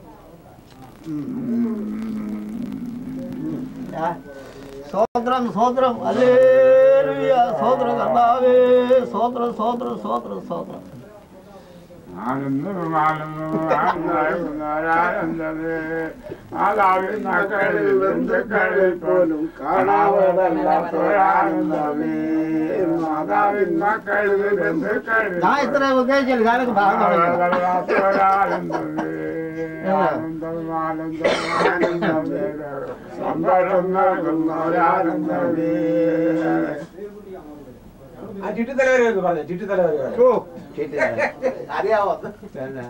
ആ. സ്തോത്രം സ്തോത്രം അല്ലേലൂയ സ്തോത്രം കർത്താവേ സ്തോത്രം സ്തോത്രം സ്തോത്രം സ്തോത്രം ആനന്ദം ആനന്ദം ആനന്ദമേ മാതാവിൻ മക്കളിൽ ബന്ധുക്കളിൽ പോലും കാണാവതല്ലാത്തൊരാനന്ദമേ മാതാവിൻ മക്കളിൽ ബന്ധുക്കളിൽ ഞാൻ ഇത്ര ഉദ്ദേശിച്ചില്ല ഞാനൊക്കെ ഭാഗം തുടങ്ങി ആനന്ദമേ ആനന്ദം ആനന്ദം ആനന്ദമേ സന്തോഷം നൽകുന്ന ഒരാനന്ദമേ ആ ചുറ്റിത്തലവരെ ഒന്ന് പറഞ്ഞു ചുറ്റിത്തലവരെ ഓ അറിയാവോ പിന്നെ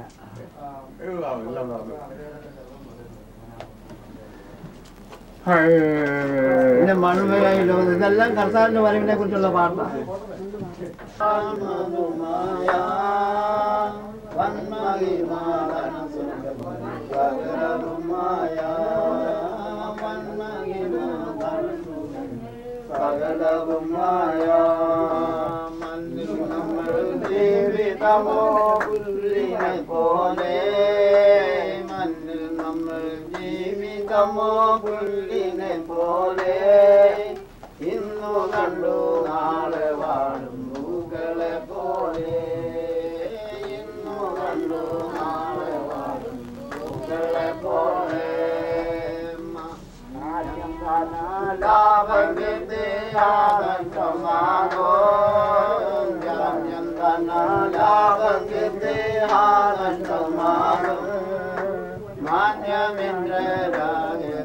പിന്നെ മൺമേലയിലോ ഇതെല്ലാം കർത്താവിന്റെ വരവിനെ കുറിച്ചുള്ള പാട്ടാണ് സകലവുമായ മണ്ണിൽ നമ്മൾ ജീവിത ജീവിതമോ പുല്ലിനെ പോലെ മണ്ണിൽ നമ്മൾ ജീവിതമോ പുല്ലിനെ പോലെ ഇന്നു കണ്ടു നാളെ വാടും പൂക്കളെ പോലെ ഇന്നു കണ്ടു നാളെ വാടും പൂക്കളെ പോലെ മാന്യമിന്ദ്രരാകെ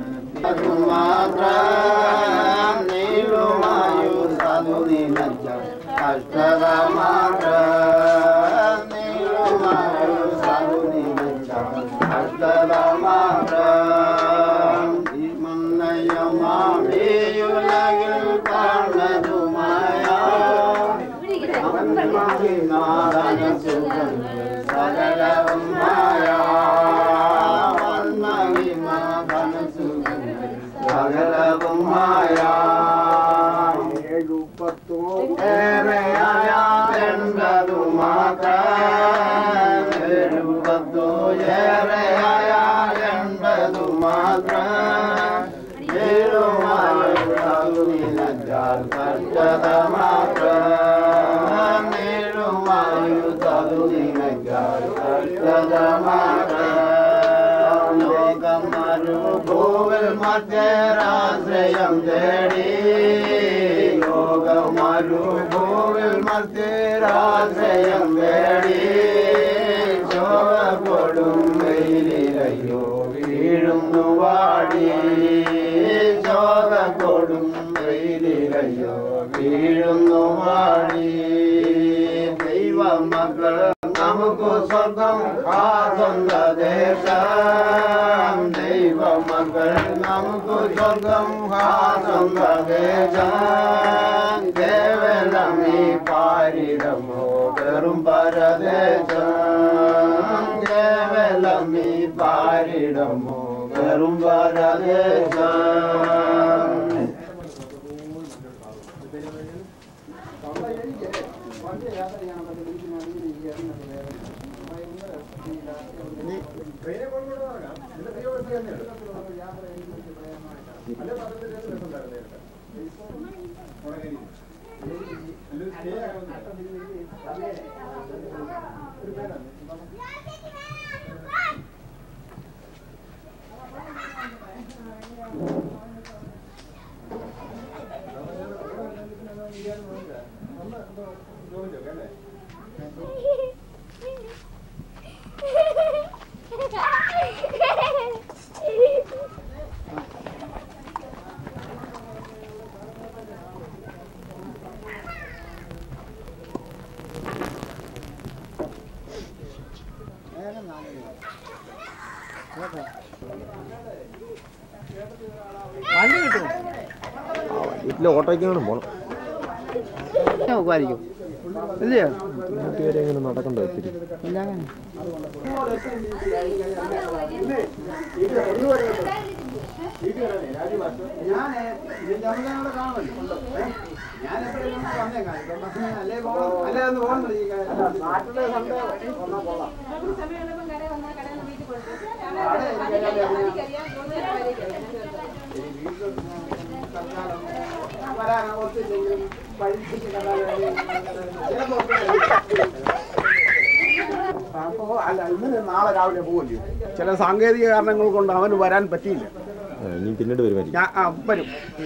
മാത്രം നീളുമായു സാധു നിനച്ച കഷ്ടത മാത്രം നീളുമായു സാധു നിനച്ച കഷ്ടത മാത്രം ഈ മന്നയമാവിയുലകിൽ കാണതുമായ അവന്മാരിനാദന സുഖങ്ങൾ സകലവും മായ അവന്മാരിനാദന സുഖങ്ങൾ സകലവും മായ എഴുപത്തോ ഏറെയായ എൺപതു മാത്രം എഴുപത്തോ ഏറെയായ എൺപതു മാത്രം നീളുമായുതാൽ കഷ്ടത മാത്രം നീളുമായുതാൽ കഷ്ടത മാത്രം ലോകം മരുഭൂവിൽ മധ്യരാശ്രയം തേടി ലോകം മരുഭൂവിൽ മധ്യരാശ്രയം തേടി ശോഭ കൊടും വെയിലയ്യോ വീഴുന്നു വാടി ശോഭ കൊടും വെയിലയ്യോ വീഴുന്നു വാടി ദൈവമക്കൾ നമുക്ക് സ്വർഗം ആ സ്വന്ത ദേശം ദൈവമക്കൾ നമുക്ക് സ്വർഗം ആ സ്വന്ത ദേശം കേവലം ഈ പാരിടമോ വെറും പരദേശം കേവലം ഈ പാരിടമോ വെറും പരദേശം വണ്ടി കിട്ടും വീട്ടിലെ ഓട്ടോയ്ക്കാണ് പോണം നോക്കുമായിരിക്കും ഇല്ലയോ വീട്ടിൽ വരെ എങ്ങനെ നടക്കണ്ട ഒത്തിരി ഞാനേ നമുക്കവിടെ കാണുമല്ലോ ഞാൻ എപ്പോഴും വന്നേക്കാം ഇപ്പം ബസ്സിന് അല്ലേ പോകണം അല്ലേ ഒന്ന് പോകുന്നുണ്ട് ഈ നാട്ടിലെ സൺഡേ വന്നാൽ കൊള്ളാം സമയമുള്ളപ്പം കട വന്നാൽ കടയിൽ വീട്ടിൽ കൊടുത്തു വരാനാവത്തില്ലെങ്കിലും പഴിപ്പിച്ച് കണ്ടാലും അപ്പോ അല്ല ഇന്ന് നാളെ രാവിലെ പോവില്ലയോ ചില സാങ്കേതിക കാരണങ്ങൾ കൊണ്ട് അവന് വരാൻ പറ്റിയില്ല ആ, ഇനി പിന്നീട് വരുമായിരിക്കും ഞാൻ ആ വരും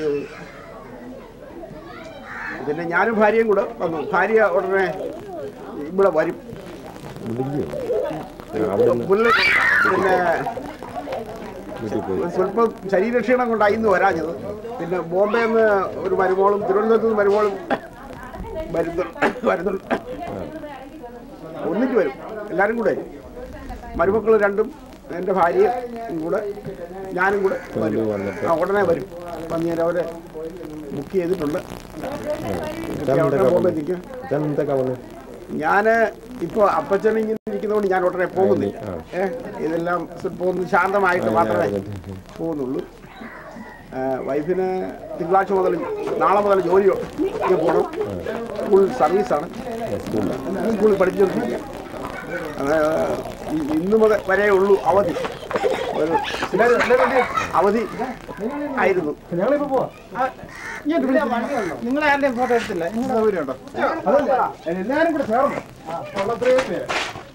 പിന്നെ ഞാനും ഭാര്യയും കൂടെ വന്നു ഭാര്യ ഉടനെ ഇവിടെ വരും മുടിക്കുകയോ അവിടെ നിന്ന് പുല്ല് പിന്നെ വീട്ടിൽ പോയി സ്വല്പം ശരീരക്ഷീണം കൊണ്ടായി ഇന്ന് വരാഞ്ഞത് പിന്നെ ബോംബെ നിന്ന് ഒരു മരുമോളും തിരുവനന്തപുരത്ത് നിന്ന് മരുമോളും വരുന്നു വരുന്നുണ്ട് ഒന്നിച്ച് വരും എല്ലാവരും കൂടെ മരുമക്കൾ രണ്ടും എൻ്റെ ഭാര്യയും കൂടെ ഞാനും കൂടെ വരും വന്നിട്ട് ആ ഉടനെ വരും വന്ന് ഞാൻ അവരെ ബുക്ക് ചെയ്തിട്ടുണ്ട് ഇതാ അവിടെ എന്തൊക്കെ ബോംബെ വന്നത്? നിൽക്കും ഇതാ എന്തൊക്കെ വന്നത്? ഞാൻ ഇപ്പോൾ അപ്പച്ചൻ ഇങ്ങനെ ഇരിക്കുന്നതുകൊണ്ട് ഞാൻ ഉടനെ പോകുന്നില്ല ആ. ഏ ഇതെല്ലാം സ്വല്പം ഒന്ന് ശാന്തമായിട്ട് ആ, മാത്രമേ ഞാൻ പോകുന്നുള്ളൂ ആ, വൈഫിന് തിങ്കളാഴ്ച മുതൽ നാളെ മുതൽ ജോലി പോകണം ഫുൾ സർവീസാണ് സ്കൂളിലാണ് സ്കൂളിൽ പഠിച്ചുകൊണ്ടിരിക്കുക അത് ഇ- ഇന്ന് മുതൽ വരെ ഉള്ളൂ അവധി ഒരു അവധി ആയിരുന്നു നിങ്ങൾ ആരുടെയും ഫോട്ടോ എടുത്തില്ല നിങ്ങളുടെ സൗകര്യമുണ്ടോ എല്ലാരും കൂടെ ചേർന്നു ഉള്ളത്രയും പേര്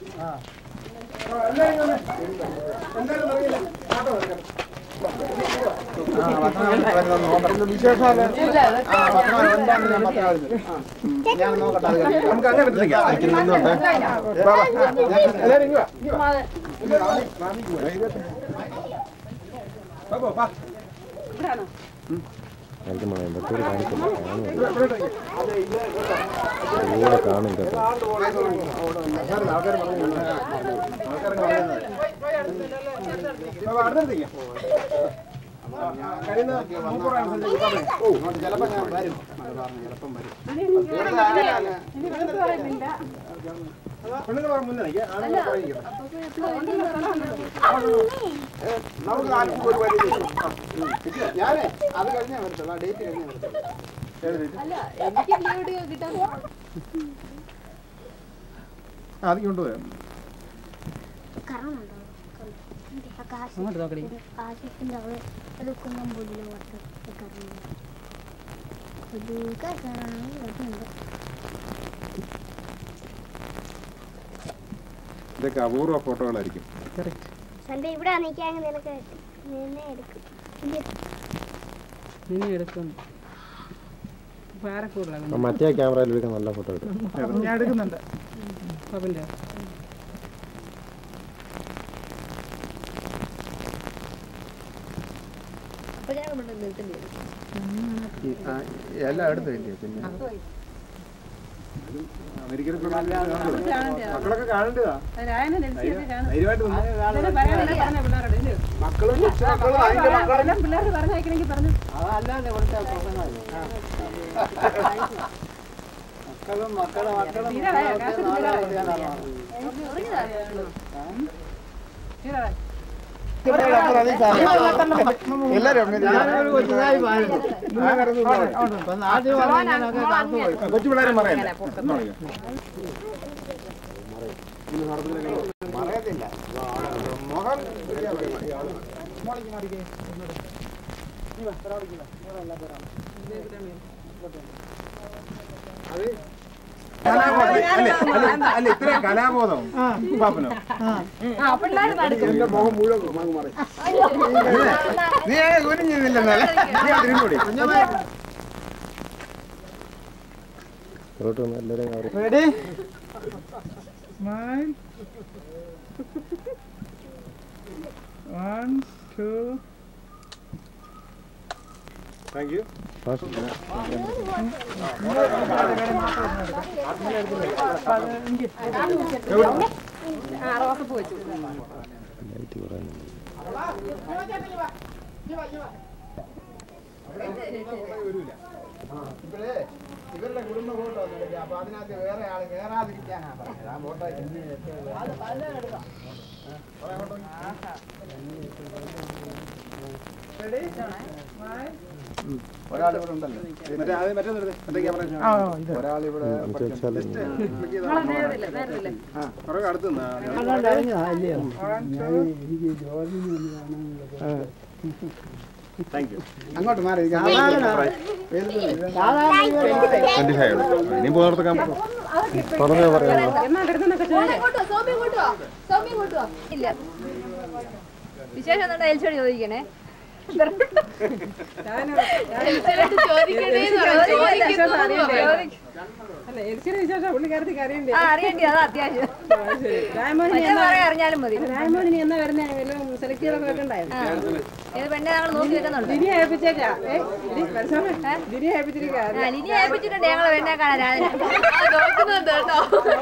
ഞാൻ നോക്കട്ടെ അത് കഴിഞ്ഞിട്ട്. നമുക്ക് അങ്ങനെ എടുത്തേക്കാം എല്ലാരും ഇങ്ങ് വാ, ഇങ്ങ് വാ. ബാബു, വാ. എനിക്ക് മലമ്പത്തൂർ കാണിക്കില്ല കാണുന്നില്ല ദൂരെ കാണും കേട്ടോ ബാബു, അടുത്തെടുത്തേക്ക്. കഴിയുന്ന മൂപ്പുറം അനുസരിച്ച് പറഞ്ഞേ. ഓ, ചിലപ്പോ ഞാൻ വരും. പെണ്ണുങ്ങൾ പറഞ്ഞ മുന്നേ നിൽക്ക്, ആണുങ്ങൾ പുറകെ നിൽക്കണം. നമുക്ക് ആർക്കും ഒരു വലിയ ഞാനേ അത് കഴിഞ്ഞാൽ വരത്തുള്ളൂ ആ ഡേറ്റ് കഴിഞ്ഞാൽ വരത്തുള്ളൂ ഏത് ഡേറ്റ് ആ അത് കൊണ്ടുപോയാ ആകാശത്തിന്റെ അവിടെ എടുക്കുന്ന പുല്ല് ഇതൊക്കെ അപൂർവ ഫോട്ടോകളായിരിക്കും സൺഡേ ഇവിടെ നിൽക്കാൻ നിനക്ക് നിന്നെ എടുക്കും നിന്നെ എടുക്കും വേറെ കൂടുതലാണ് ആ മറ്റേ ക്യാമറയിൽ എടുക്കാൻ നല്ല ഫോട്ടോ കിട്ടും ഞാൻ എടുക്കുന്നുണ്ട് പപ്പൻ്റെ എല്ലാം എടുത്തില്ലേ പിന്നെ അമേരിക്കയിൽ മക്കളൊക്കെ കാണേണ്ടതാ ധൈര്യമായിട്ട് നിന്ന് മക്കളും കൊച്ചുമക്കളും അതിന്റെ മക്കളും പിള്ളേർക്ക് പറഞ്ഞയക്കണമെങ്കിൽ പറഞ്ഞു അതല്ലാതെ ഇവിടുത്തെ പ്രശ്നങ്ങൾ മക്കളും മക്കളെ മക്കളും എല്ലാരും ഞാനൊരു കൊച്ചുതായി പാടുന്നു ഇപ്പൊ നാട്ടിൽ വന്ന് ഇങ്ങനെയൊക്കെ കറന്നു പോയി കൊച്ചു പിള്ളേരെ പറയല്ലേ പറയത്തില്ല മുഖം അല്ല ഇത്ര കലാബോധം പാപ്പനോ എന്റെ മുഖം മുഴുവൻ മാങ്ങ് മാറി നീ കുനിഞ്ഞിരുന്നില്ലെന്നല്ലേ നീ തിരിഞ്ഞോടി ഫോട്ടോ ഒന്ന് എല്ലാവരും cover ready smile one two thank you light കുറയുന്നുണ്ട് ഇപ്പോഴേ ഇവരുടെ കുടുംബ ഫോട്ടോ ഒന്നും എടുക്കാം അപ്പൊ അതിനകത്ത് വേറെ ആള് കേറാതിരിക്കാനാ പറഞ്ഞത് ആ ഫോട്ടോ ഒരാൾ ഇവിടെ ഉണ്ടല്ലോ മറ്റേ അത് മറ്റേ മറ്റേ ക്യാമറ ഒരാൾ ഇവിടെ എന്ന് വെച്ചാൽ ആ കുറെ അടുത്ത് നിന്നാ താങ്ക് യു അങ്ങോട്ട് മാറി ട്വന്റി ഫൈവ് ഇനി പോകുന്നിടത്ത് പറഞ്ഞോ പറയാം ഇല്ല വിശേഷം എന്താ എൽച്ചോട് ചോദിക്കണേ അറിയണ്ടേ അതാ അത്യാവശ്യം മറ്റേ പറയാൻ അറിഞ്ഞാലും മതി രാമോഹനി എന്നാ വരുന്നേ സെലക്ട് ചെയ്തൊക്കെ വെക്കണ്ടായിരുന്നു ഇത് പെണ്ണെ ഞങ്ങൾ നോക്കി വെക്കുന്നുണ്ട് ലിനി ഏൽപ്പിച്ചേക്കാ ഏ ലിനി ഏൽപ്പിച്ചിരിക്കാ ആ, ലിനി ഏൽപ്പിച്ചിട്ടുണ്ട് ഞങ്ങളെ പെണ്ണെ കാണാൻ രാവിലെ നോക്കുന്നുണ്ട് കേട്ടോ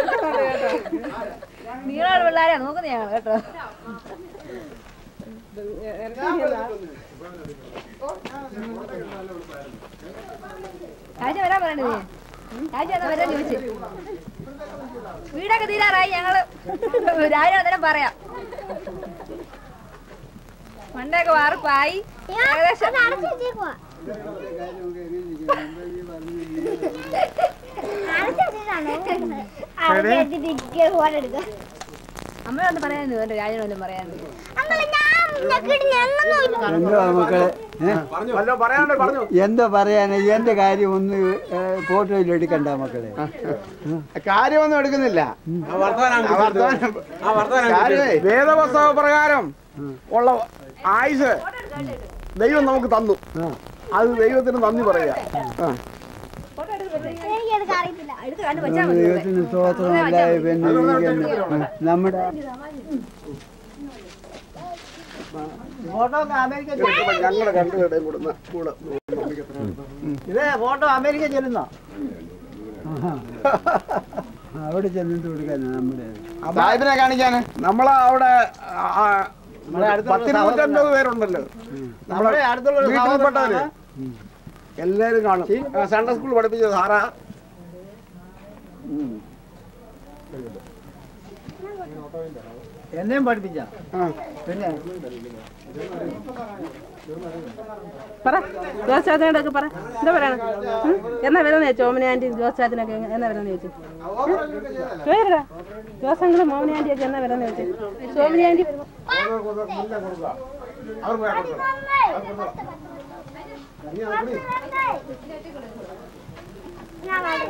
നിങ്ങളോട് പിള്ളേരാ നോക്കുന്നത് ഞങ്ങൾ കേട്ടോ ആഴ്ച വരാൻ പറയണ്ടേ നീ ആഴ്ച എന്നാ വരാൻ ചോദിച്ചു വീടൊക്കെ തീരാറായി ഞങ്ങള് രാവിലെ അന്നേരം പറയാം മണ്ടയൊക്കെ വാർപ്പായി ഏകദേശം അടച്ചു വെച്ചേക്കുവാ. അടച്ചു വെച്ചേക്കാണോ? അവിടെ എടുത്തിട്ട് ഫോട്ടോ എടുക്കുക അമ്മ ഒന്ന് പറയാനോ എന്റെ രാജനൊന്നും പറയാനോ അങ്ങളെ ഞാൻ ഞെക്കിട്ട് ഞങ്ങൊന്നും എന്തോ മക്കളെ ഏ? വല്ലോ പറയാണ്ട് പറഞ്ഞു എന്താ പറയാന് എന്റെ കാര്യം ഒന്ന് ഫോട്ടോയിൽ എടുക്കണ്ട മക്കളെ കാര്യമൊന്നും എടുക്കുന്നില്ല ആ വർത്തമാനം കാര്യമേ വേദപുസ്തക പ്രകാരം ഉള്ള ആയുസ് ദൈവം നമുക്ക് തന്നു അത് ദൈവത്തിന് നന്ദി പറയുക ആ. എനിക്കത് അറിയത്തില്ല ദൈവത്തിന് സ്തോത്രമല്ലായ പിന്നെ ഇരിക്കുന്നു. നമ്മുടെ ഫോട്ടോ ഒക്കെ അമേരിക്ക ഇപ്പൊ ഞങ്ങളെ രണ്ടുപേരുടെയും കൂടെ ന- കൂടെ ഇത് ഫോട്ടോ അമേരിക്ക ചെല്ലുന്നോ അവിടെ ചെന്നിട്ട് കൊടുക്കാനാ നമ്മുടെ സാഹിബിനെ കാണിക്കാന് നമ്മളെ അവിടെ ആ, നമ്മളെ അടുത്തുള്ള പത്തിരുന്നൂറ്റൻപത് പേരുണ്ടല്ലോ നമ്മുടെ അടുത്തുള്ള ഒരു വീട്ടിൽപ്പെട്ടവര് സഹോദരനാണ്. എല്ലാരും കാണും ആ, സൺഡേ സ്കൂൾ പഠിപ്പിച്ച സാറാ എന്നെയും പഠിപ്പിച്ച പിന്നെ പറ ജോസാത്തിനോടൊക്കെ പറ എന്താ പറയണം ഉം? എന്നാ വരുന്ന ചോദിച്ചു ഓമന ആന്റി ജോസാത്തിനൊക്കെ എന്നാ വരുന്ന ചോദിച്ചു പേരടാ ജോസങ്ങളും മോമന ആന്റി ഒക്കെ എന്നാ വരുന്ന ചോദിച്ചു സോമന ആന്റി ഞാൻ കാണും.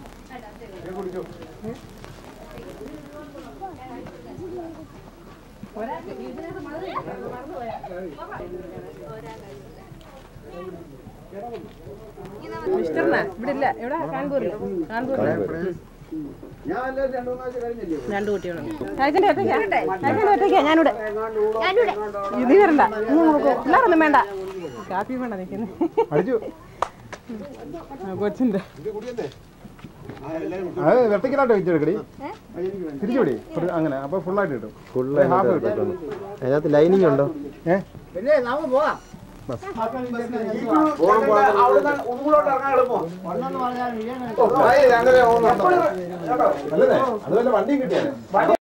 മിസ്റ്ററിനാ ഇവിടെ ഇല്ല ഇവിടെ കാൺപൂരിൽ കാൺപൂരിൽ രണ്ടു കുട്ടികളുണ്ട് അയച്ചന്റെ ഒറ്റയ്ക്കാ അയച്ചന്റെ ഒറ്റയ്ക്കാ ഞാനിവിടെ ഞാനിവിടെ. നീ വരണ്ട ഇന്ന് നോക്കൂ പിള്ളേരൊന്നും വേണ്ട കാപ്പി വേണ്ട നിൽക്കുന്നത് കൊച്ചിന്റെ അത് വെട്ടക്കിലായിട്ട് വെച്ചെടുക്കടി തിരിച്ചുപിടി അങ്ങനെ അപ്പൊ ഫുള്ളായിട്ട് കിട്ടും ഫുൾ ഹാഫ് കിട്ടും അതിനകത്ത് ലൈനിങ് ഉണ്ടോ പിന്നെ നമുക്ക് പോവാം അവിടുന്ന് ഉള്ളിലോട്ട് ഇറങ്ങാൻ എളുപ്പം ഒന്നെന്ന് പറഞ്ഞാൽ ഇങ്ങനെ അല്ലേ അത് വല്ല വണ്ടിയും കിട്ടിയാലേ